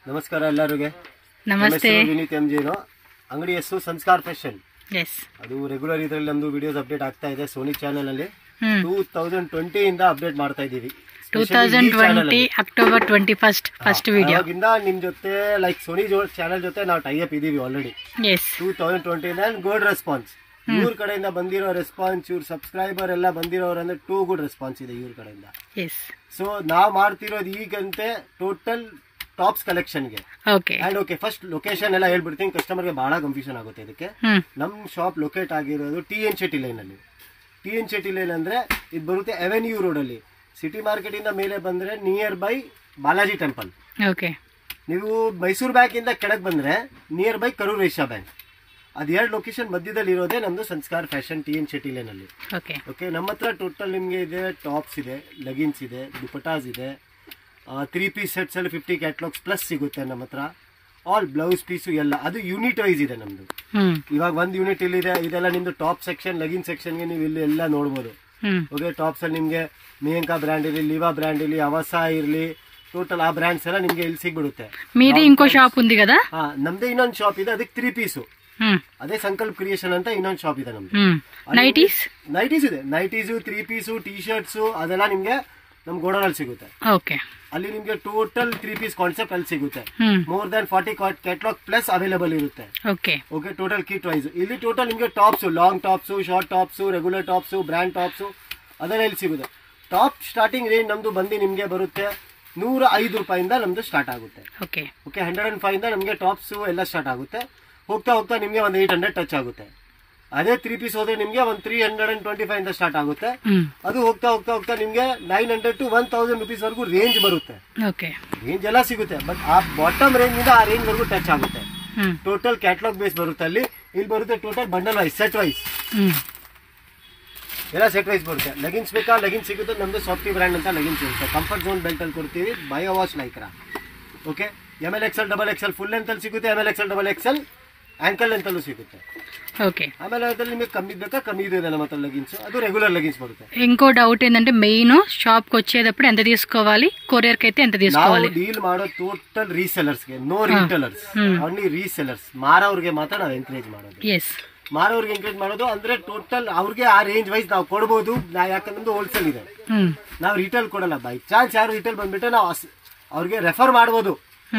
ನಮಸ್ಕಾರ ಎಲ್ಲರಿಗೆ ನಮಸ್ತೆ ವಿನೀತ್ ಎಂ ಜಿನು ಅಂಗಡಿ ಹೆಸರು ಸಂಸ್ಕಾರ್ ಫ್ಯಾಷನ್ ಎಸ್ ಅದು ರೆಗ್ಯುಲರ್ ಇದರಲ್ಲಿ ನಮ್ದು ವಿಡಿಯೋಸ್ ಅಪ್ಡೇಟ್ ಆಗ್ತಾ ಇದೆ ಸೋನಿ ಚಾನೆಲ್ ಅಲ್ಲಿ ಹ್ಮ್ ಟೂ ತೌಸಂಡ್ ಟ್ವೆಂಟಿ ಇಂದ ಅಪ್ಡೇಟ್ ಮಾಡ್ತಾ ಇದೀವಿ two thousand twenty October twenty first first video ಅವಾಗಿಂದ ನಿಮ್ ಜೊತೆ ಲೈಕ್ ಸೋನಿ ಚಾನೆಲ್ ಜೊತೆ ನಾವು ಟೈ ಅಪ್ ಇದೀವಿ already yes two thousand twenty nine good response ಇವ್ರ ಕಡೆಯಿಂದ ಬಂದಿರೋ ರೆಸ್ಪಾನ್ಸ್ ಇವ್ರ ಸಬ್ಸ್ಕ್ರೈಬರ್ ಎಲ್ಲ ಬಂದಿರೋರು ಅಂದ್ರೆ ಟೂ ಗುಡ್ ರೆಸ್ಪಾನ್ಸ್ ಇದೆ ಇವ್ರ ಕಡೆಯಿಂದ ಎಸ್ ಸೊ ನಾವು ಮಾಡ್ತಿರೋದು ಈಗಂತೆ ಟೋಟಲ್ ಟಾಪ್ಸ್ ಕಲೆಕ್ಷನ್ಗೆ okay and okay first location ಎಲ್ಲ ಹೇಳ್ಬಿಡ್ತೀನಿ ಕಸ್ಟಮರ್ಗೆ ಬಹಳ ಕನ್ಫ್ಯೂಷನ್ ಆಗುತ್ತೆ ಇದಕ್ಕೆ ಹ್ಮ್ ನಮ್ ಶಾಪ್ ಲೊಕೇಟ್ ಆಗಿರೋದು ಟಿ ಎನ್ ಶೆಟ್ಟಿ ಲೈನ್ ಅಲ್ಲಿ ಟಿ ಎನ್ ಶೆಟ್ಟಿ ಲೈನ್ ಅಂದ್ರೆ ಇದು ಬರುತ್ತೆ ಅವೆನ್ಯೂ ರೋಡ್ ಅಲ್ಲಿ ಸಿಟಿ ಮಾರ್ಕೆಟ್ ಇಂದ ಮೇಲೆ ಬಂದ್ರೆ near by Balaji temple okay ನೀವು ಮೈಸೂರು ಬ್ಯಾಂಕ್ ಇಂದ ಕೆಳಗೆ ಬಂದ್ರೆ near by Karur Vysya bank ಅದ್ ಎರಡು ಲೊಕೇಶನ್ ಮಧ್ಯದಲ್ಲಿ ಇರೋದೇ ನಮ್ದು Samskar fashion T N Shetty line ಅಲ್ಲಿ ಓಕೆ ಓಕೆ ನಮ್ಮ ಹತ್ರ ಟೋಟಲ್ ನಿಮಗೆ ಇದೆ ಟಾಪ್ಸ್ ಇದೆ ಲೆಗಿನ್ಸ್ ಇದೆ ದುಪಟಾಸ್ ಇದೆ ತ್ರೀ ಪೀಸ್ ಸೆಟ್ಸ್ ಅಲ್ಲಿ ಫಿಫ್ಟಿ ಕ್ಯಾಟ್ಲಾಗ್ಸ್ ಪ್ಲಸ್ ಸಿಗುತ್ತೆ ನಮ್ಮ ಹತ್ರ ಆಲ್ ಬ್ಲೌಸ್ ಪೀಸು ಎಲ್ಲ ಅದು ಯೂನಿಟ್ ವೈಸ್ ಇದೆ ನಮ್ದು ಹ್ಮ್ ಇವಾಗ ಒಂದು ಯೂನಿಟ್ ಇಲ್ಲಿದೆ ಇದೆಲ್ಲ ನಿಮ್ದು ಟಾಪ್ ಸೆಕ್ಷನ್ ಲಗಿನ್ ಸೆಕ್ಷನ್ಗೆ ನೀವು ಇಲ್ಲಿ ಎಲ್ಲ ನೋಡ್ಬೋದು ಹ್ಮ್ ಓಕೆ ಟಾಪ್ಸ್ ಅಲ್ಲಿ ನಿಮಗೆ ಮೇಂಕಾ ಬ್ರ್ಯಾಂಡ್ ಇರಲಿ ಲಿವಾ ಬ್ರ್ಯಾಂಡ್ ಇರಲಿ ಅವಸ ಇರಲಿ ಟೋಟಲ್ ಆ ಬ್ರ್ಯಾಂಡ್ಸ್ ಎಲ್ಲ ನಿಮಗೆ ಇಲ್ಲಿ ಸಿಗ್ಬಿಡುತ್ತೆ మీది ఇంకో షాప్ ఉంది కదా ಹಾ ನಮ್ದೇ ಇನ್ನೊಂದು ಶಾಪ್ ಇದೆ ಅದಕ್ಕೆ ತ್ರೀ ಪೀಸು ಹ್ಮ್ ಅದೇ ಸಂಕಲ್ಪ ಕ್ರಿಯೇಷನ್ ಅಂತ ಇನ್ನೊಂದು ಶಾಪ್ ಇದೆ ನಮ್ದು ಹ್ಮ್ ನೈಟೀಸ್ ನೈಟೀಸ್ ಇದೆ nighties three piece T shirts ಅದೆಲ್ಲ ನಿಮಗೆ ನಮ್ ಗೋಡೌನಲ್ಲಿ ಸಿಗುತ್ತೆ ಓಕೆ ಅಲ್ಲಿ ನಿಮಗೆ ಟೋಟಲ್ ತ್ರೀ ಪೀಸ್ ಕಾನ್ಸೆಪ್ಟ್ ಅಲ್ಲಿ ಸಿಗುತ್ತೆ hmm more than forty catalogue plus available ಇರುತ್ತೆ okay okay total kit wise ಇಲ್ಲಿ ಟೋಟಲ್ ನಿಮಗೆ tops long tops short tops regular tops brand tops ಅದೆಲ್ಲ ಇಲ್ಲಿ ಸಿಗುತ್ತೆ ಟಾಪ್ ಸ್ಟಾರ್ಟಿಂಗ್ ರೇಂಜ್ ನಮ್ದು ಬಂದು ನಿಮಗೆ ಬರುತ್ತೆ ನೂರ ಐದು ರೂಪಾಯಿಂದ ನಮ್ದು ಸ್ಟಾರ್ಟ್ ಆಗುತ್ತೆ okay okay hundred and five ಇಂದ ನಮಗೆ ಟಾಪ್ಸ್ ಎಲ್ಲ ಸ್ಟಾರ್ಟ್ ಆಗುತ್ತೆ ಹೋಗ್ತಾ ಹೋಗ್ತಾ ನಿಮಗೆ ಒಂದು ಏಟ್ ಹಂಡ್ರೆಡ್ ಟಚ್ ಆಗುತ್ತೆ ಅದೇ ತ್ರೀ ಪೀಸ್ ಹೋದ್ರೆ ನಿಮಗೆ ಒಂದು three hundred and twenty five ಇಂದ ಸ್ಟಾರ್ಟ್ ಆಗುತ್ತೆ ಹ್ಮ್ ಅದು ಹೋಗ್ತಾ ಹೋಗ್ತಾ ಹೋಗ್ತಾ ನಿಮಗೆ nine hundred to one thousand rupees ವರೆಗೂ ರೇಂಜ್ ಬರುತ್ತೆ ಓಕೆ ರೇಂಜ್ ಎಲ್ಲ ಸಿಗುತ್ತೆ ಬಟ್ ಆ ಬಾಟಮ್ ರೇಂಜ್ ಇಂದ ಆ ರೇಂಜ್ ವರೆಗೂ ಟಚ್ ಆಗುತ್ತೆ ಹ್ಮ್ ಟೋಟಲ್ ಕ್ಯಾಟ್ಲಾಗ್ ಬೇಸ್ ಬರುತ್ತೆ ಅಲ್ಲಿ ಇಲ್ಲಿ ಬರುತ್ತೆ total bundle wise set wise hmm ಎಲ್ಲ ಸೆಟ್ ವೈಸ್ ಬರುತ್ತೆ ಲೆಗಿನ್ಸ್ ಬೇಕಾ ಲೆಗಿನ್ಸ್ ಸಿಗುತ್ತೆ ನಮ್ದು ಸಾಫ್ಟಿ ಬ್ರ್ಯಾಂಡ್ ಅಂತ ಲೆಗಿನ್ಸ್ ಇರುತ್ತೆ ಕಂಫರ್ಟ್ ಝೋನ್ ಬೆಲ್ಟ್ ಅಲ್ಲಿ ಕೊಡ್ತೀವಿ bio wash Lycra okay M L XL double XL full length ಅಲ್ಲಿ ಸಿಗುತ್ತೆ M L XL double XL ankle length ಅಲ್ಲೂ ಸಿಗುತ್ತೆ ఓకే ಆಮೇಲೆ ಅದ್ರಲ್ಲಿ ನಿಮಗೆ ಕಮ್ಮಿ ಬೇಕಾ ಕಮ್ಮಿ ಇದೆ ನಮ್ಮ ಹತ್ರ ಲೆಗಿನ್ಸ್ ಅದು ರೆಗ್ಯುಲರ್ ಲೆಗಿನ್ಸ್ ಬರುತ್ತೆ ఇంకో డౌట్ ఏంటంటే మెయిన్ షాప్ కి వచ్చేటప్పుడు ఎంత తీసుకోవాలి కొరియర్ కి అయితే ఎంత ನಾವು తీసుకోవాలి ಡೀಲ್ ಮಾಡೋ ಟೋಟಲ್ ರೀಸೆಲರ್ಸ್ಗೆ no retailers hmm. Only resellers ಮಾರೋರ್ಗೆ ಮಾತ್ರ ನಾವು ಎಂಕರೇಜ್ ಮಾಡೋದು ఎస్ ಮಾರೋರ್ಗೆ ಎಂಕರೇಜ್ ಮಾಡೋದು ಅಂದ್ರೆ ಟೋಟಲ್ ಅವ್ರಿಗೆ ಆ ರೇಂಜ್ ವೈಸ್ ನಾವು ಕೊಡ್ಬೋದು ನಾ ಯಾಕಂದ್ರೆ ಹೋಲ್ಸೇಲ್ ಇದೆ ನಾವು ರಿಟೇಲ್ ಕೊಡಲ್ಲ ಬೈ ಚಾನ್ಸ್ ಯಾರು ರಿಟೇಲ್ ಬಂದ್ಬಿಟ್ರೆ ನಾವು ಅಸ್- ಅವ್ರಿಗೆ ರೆಫರ್ ಮಾಡ್ಬೋದು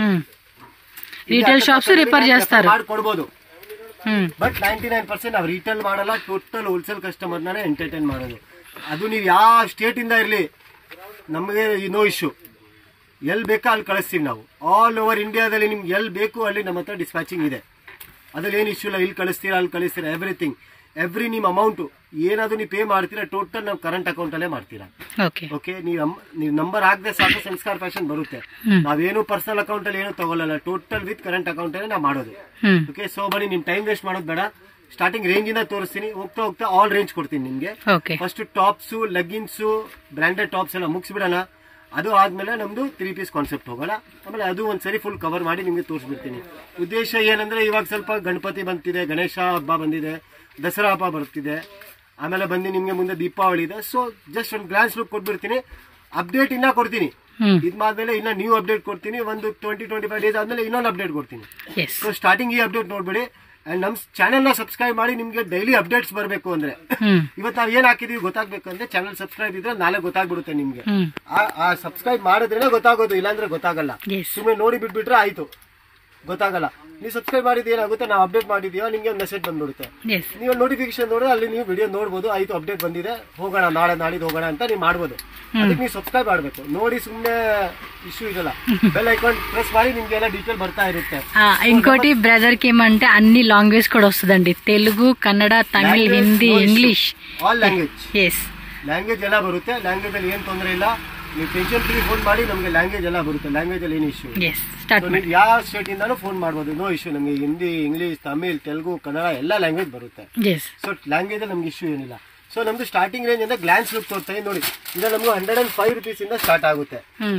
రీటైల్ షాప్స్ రిపేర్ చేస్తారు ಮಾಡಿ ಕೊಡ್ಬೋದು um, but ninety nine percent ನಾವು ರಿಟೇಲ್ ಮಾಡಲ್ಲ ಟೋಟಲ್ ಹೋಲ್ಸೇಲ್ ಕಸ್ಟಮರ್ನೇ ಎಂಟರ್ಟೈನ್ ಮಾಡೋದು ಅದು ನೀವು ಯಾವ ಸ್ಟೇಟ್ ಇಂದ ಇರಲಿ ನಮಗೆ ನೋ ಇಶ್ಯೂ ಎಲ್ಲಿ ಬೇಕಾ ಅಲ್ಲಿ ಕಳಿಸ್ತೀವಿ ನಾವು ಆಲ್ ಓವರ್ ಇಂಡಿಯಾದಲ್ಲಿ ನಿಮ್ಗೆ ಎಲ್ಲಿ ಬೇಕು ಅಲ್ಲಿ ನಮ್ಮ ಹತ್ರ ಡಿಸ್ಪ್ಯಾಚಿಂಗ್ ಇದೆ ಅದ್ರಲ್ಲಿ ಏನು ಇಶ್ಯೂ ಇಲ್ಲ ಇಲ್ಲಿ ಕಳಿಸ್ತೀರಾ ಅಲ್ಲಿ ಕಳಿಸ್ತೀರಾ ಎವ್ರಿಥಿಂಗ್ ಎವ್ರಿ ನಿಮ್ಮ ಅಮೌಂಟು ಏನಾದ್ರು ನೀವು ಪೇ ಮಾಡ್ತೀರಾ ಟೋಟಲ್ ನಾವು ಕರೆಂಟ್ ಅಕೌಂಟಲ್ಲೇ ಮಾಡ್ತೀರಾ ఓకే ಓಕೆ ನೀವು ನೀವು ನಂಬರ್ ಹಾಕದೆ ಸಾಕು ಸಂಸ್ಕಾರ ಫ್ಯಾಷನ್ ಬರುತ್ತೆ ಹ್ಮ್. ನಾವೇನು ಪರ್ಸನಲ್ ಅಕೌಂಟ್ ಅಲ್ಲಿ ಏನು ತಗೊಳ್ಳಲ್ಲ ಟೋಟಲ್ ವಿತ್ ಕರೆಂಟ್ ಅಕೌಂಟ್ ಅಲ್ಲಿ ನಾವು ಮಾಡೋದು ఉమ్, ಓಕೆ ಸೊ ಬನ್ನಿ ನಿಮ್ ಟೈಮ್ ವೇಸ್ಟ್ ಮಾಡೋದು ಬೇಡ ಸ್ಟಾರ್ಟಿಂಗ್ ರೇಂಜ್ ಇಂದ ತೋರಿಸ್ತೀನಿ ಹೋಗ್ತಾ ಹೋಗ್ತಾ ಆಲ್ ರೇಂಜ್ ಕೊಡ್ತೀನಿ ನಿಮ್ಗೆ okay first tops leggings branded tops ಎಲ್ಲ ಮುಗಿಸ್ಬಿಡೋಣ ಅದು ಆದ್ಮೇಲೆ ನಮ್ದು ತ್ರೀ ಪೀಸ್ ಕಾನ್ಸೆಪ್ಟ್ ಹೋಗೋಣ ಆಮೇಲೆ ಅದು ಒಂದ್ಸರಿ ಫುಲ್ ಕವರ್ ಮಾಡಿ ನಿಮ್ಗೆ ತೋರಿಸ್ಬಿಡ್ತೀನಿ ಉದ್ದೇಶ ಏನಂದ್ರೆ ಇವಾಗ ಸ್ವಲ್ಪ ಗಣಪತಿ ಬಂತಿದೆ ಗಣೇಶ ಹಬ್ಬ ಬಂದಿದೆ ದಸರಾ ಹಬ್ಬ ಬರ್ತಿದೆ ಆಮೇಲೆ ಬಂದು ನಿಮ್ಗೆ ಮುಂದೆ ದೀಪಾವಳಿ ಇದೆ ಸೊ ಜಸ್ಟ್ ಒಂದು ಗ್ಲಾನ್ಸ್ ಲುಕ್ ಕೊಟ್ಬಿಡ್ತೀನಿ ಅಪ್ಡೇಟ್ ಇನ್ನ ಕೊಡ್ತೀನಿ ఉమ్, ಇದ್ಮಾದ್ಮೇಲೆ ಇನ್ನ ನ್ಯೂ ಅಪ್ಡೇಟ್ ಕೊಡ್ತೀನಿ ಒಂದು ಟ್ವೆಂಟಿ ಟ್ವೆಂಟಿ ಫೈವ್ ಡೇಸ್ ಆದ್ಮೇಲೆ ಇನ್ನೊಂದು ಅಪ್ಡೇಟ್ ಕೊಡ್ತೀನಿ ఎస్ ಸೊ ಸ್ಟಾರ್ಟಿಂಗ್ ಈ ಅಪ್ಡೇಟ್ ನೋಡ್ಬೇಡಿ ಅಂಡ್ ನಮ್ ಚಾನೆಲ್ ನ ಸಬ್ಸ್ಕ್ರೈಬ್ ಮಾಡಿ ನಿಮ್ಗೆ ಡೈಲಿ ಅಪ್ಡೇಟ್ಸ್ ಬರಬೇಕು ಅಂದ್ರೆ ఉమ్, ಇವತ್ತು ನಾವ್ ಏನ್ ಹಾಕಿದೀವಿ ಗೊತ್ತಾಗ್ಬೇಕು ಅಂದ್ರೆ ಚಾನಲ್ ಸಬ್ಸ್ಕ್ರೈಬ್ ಇದ್ರೆ ನಾಳೆ ಗೊತ್ತಾಗ್ಬಿಡುತ್ತೆ ನಿಮ್ಗೆ ఉమ్, ಆ- ಆ ಸಬ್ಸ್ಕ್ರೈಬ್ ಮಾಡಿದ್ರೆ ಗೊತ್ತಾಗೋದು ಇಲ್ಲಾಂದ್ರೆ ಗೊತ್ತಾಗಲ್ಲ ಎಸ್ ಸುಮ್ಮನೆ ನೋಡಿ ಬಿಟ್ಬಿಟ್ರೆ ಆಯ್ತು ಗೊತ್ತಾಗಲ್ಲ ನೀವು ಸಬ್ಸ್ಕ್ರೈಬ್ ಮಾಡಿದ್ ಏನಾಗುತ್ತೆ ನಾವು ಅಪ್ಡೇಟ್ ಮಾಡಿದೀವ ನಿಮ್ಗೆ ಒಂದು ಮೆಸೇಜ್ ಬಂದ್ಬಿಡುತ್ತೆ ఎస్ ನೀವು ನೋಟಿಫಿಕೇಶನ್ ನೋಡಿದ್ರೆ ಅಲ್ಲಿ ನೀವು ವಿಡಿಯೋ ನೋಡ್ಬೋದು ಆಯ್ತು ಅಪ್ಡೇಟ್ ಬಂದಿದೆ ಹೋಗೋಣ ನಾಳೆ ನಾಳಿದ್ದು ಹೋಗೋಣ ಅಂತ ನೀವು ಮಾಡ್ಬೋದು ಅದಕ್ಕೆ ನೀವು ಸಬ್ಸ್ಕ್ರೈಬ್ ಮಾಡಬೇಕು ನೋಡಿ ಸುಮ್ಮನೆ ಇಶ್ಯೂ ಇದಲ್ಲ ಬೆಲ್ ಐಕಾನ್ ಪ್ರೆಸ್ ಮಾಡಿ ನಿಮ್ಗೆ ಎಲ್ಲ ಡೀಟೇಲ್ ಬರ್ತಾ ಇರುತ್ತೆ ఆ, ఇంకోటి బ్రదర్ కి ఏమంటే అన్ని లాంగ్వేజ్ కూడా వస్తుందండి Telugu Kannada Tamil Hindi English all language yes language ಎಲ್ಲ ಬರುತ್ತೆ ಲ್ಯಾಂಗ್ವೇಜ್ ಅಲ್ಲಿ ಏನ್ ತೊಂದರೆ ಇಲ್ಲ ನೀವು ಟೆನ್ಷನ್ ಫ್ರೀ ಫೋನ್ ಮಾಡಿ ನಮಗೆ ಲ್ಯಾಂಗ್ವೇಜ್ ಎಲ್ಲ ಬರುತ್ತೆ ಲ್ಯಾಂಗ್ವೇಜ್ ಅಲ್ಲಿ ಏನು ಇಶ್ಯೂ ఎస్ స్టార్ట్ ನೀವು ಯಾವ ಸ್ಟೇಟ್ ಇಂದಾನು ಫೋನ್ ಮಾಡ್ಬೋದು ನೋ ಇಶ್ಯೂ ನಮಗೆ ಹಿಂದಿ ಇಂಗ್ಲಿಷ್ ತಮಿಳ್ ತೆಲುಗು ಕನ್ನಡ ಎಲ್ಲ ಲ್ಯಾಂಗ್ವೇಜ್ ಬರುತ್ತೆ ఎస్ ಸೊ ಲ್ಯಾಂಗ್ವೇಜ್ ಅಲ್ಲಿ ನಮ್ಗೆ ಇಶ್ಯೂ ಏನಿಲ್ಲ ಸೊ ನಮ್ದು ಸ್ಟಾರ್ಟಿಂಗ್ ರೇಂಜ್ ಅಂದ್ರೆ ಗ್ಲಾನ್ಸ್ ಲುಕ್ ತೋರ್ತಾ ಇದೆ ನೋಡಿ ಇದು ನಮ್ಗೆ ಹಂಡ್ರೆಡ್ ಅಂಡ್ ಫೈವ್ ರುಪೀಸ್ ಇಂದ ಸ್ಟಾರ್ಟ್ ಆಗುತ್ತೆ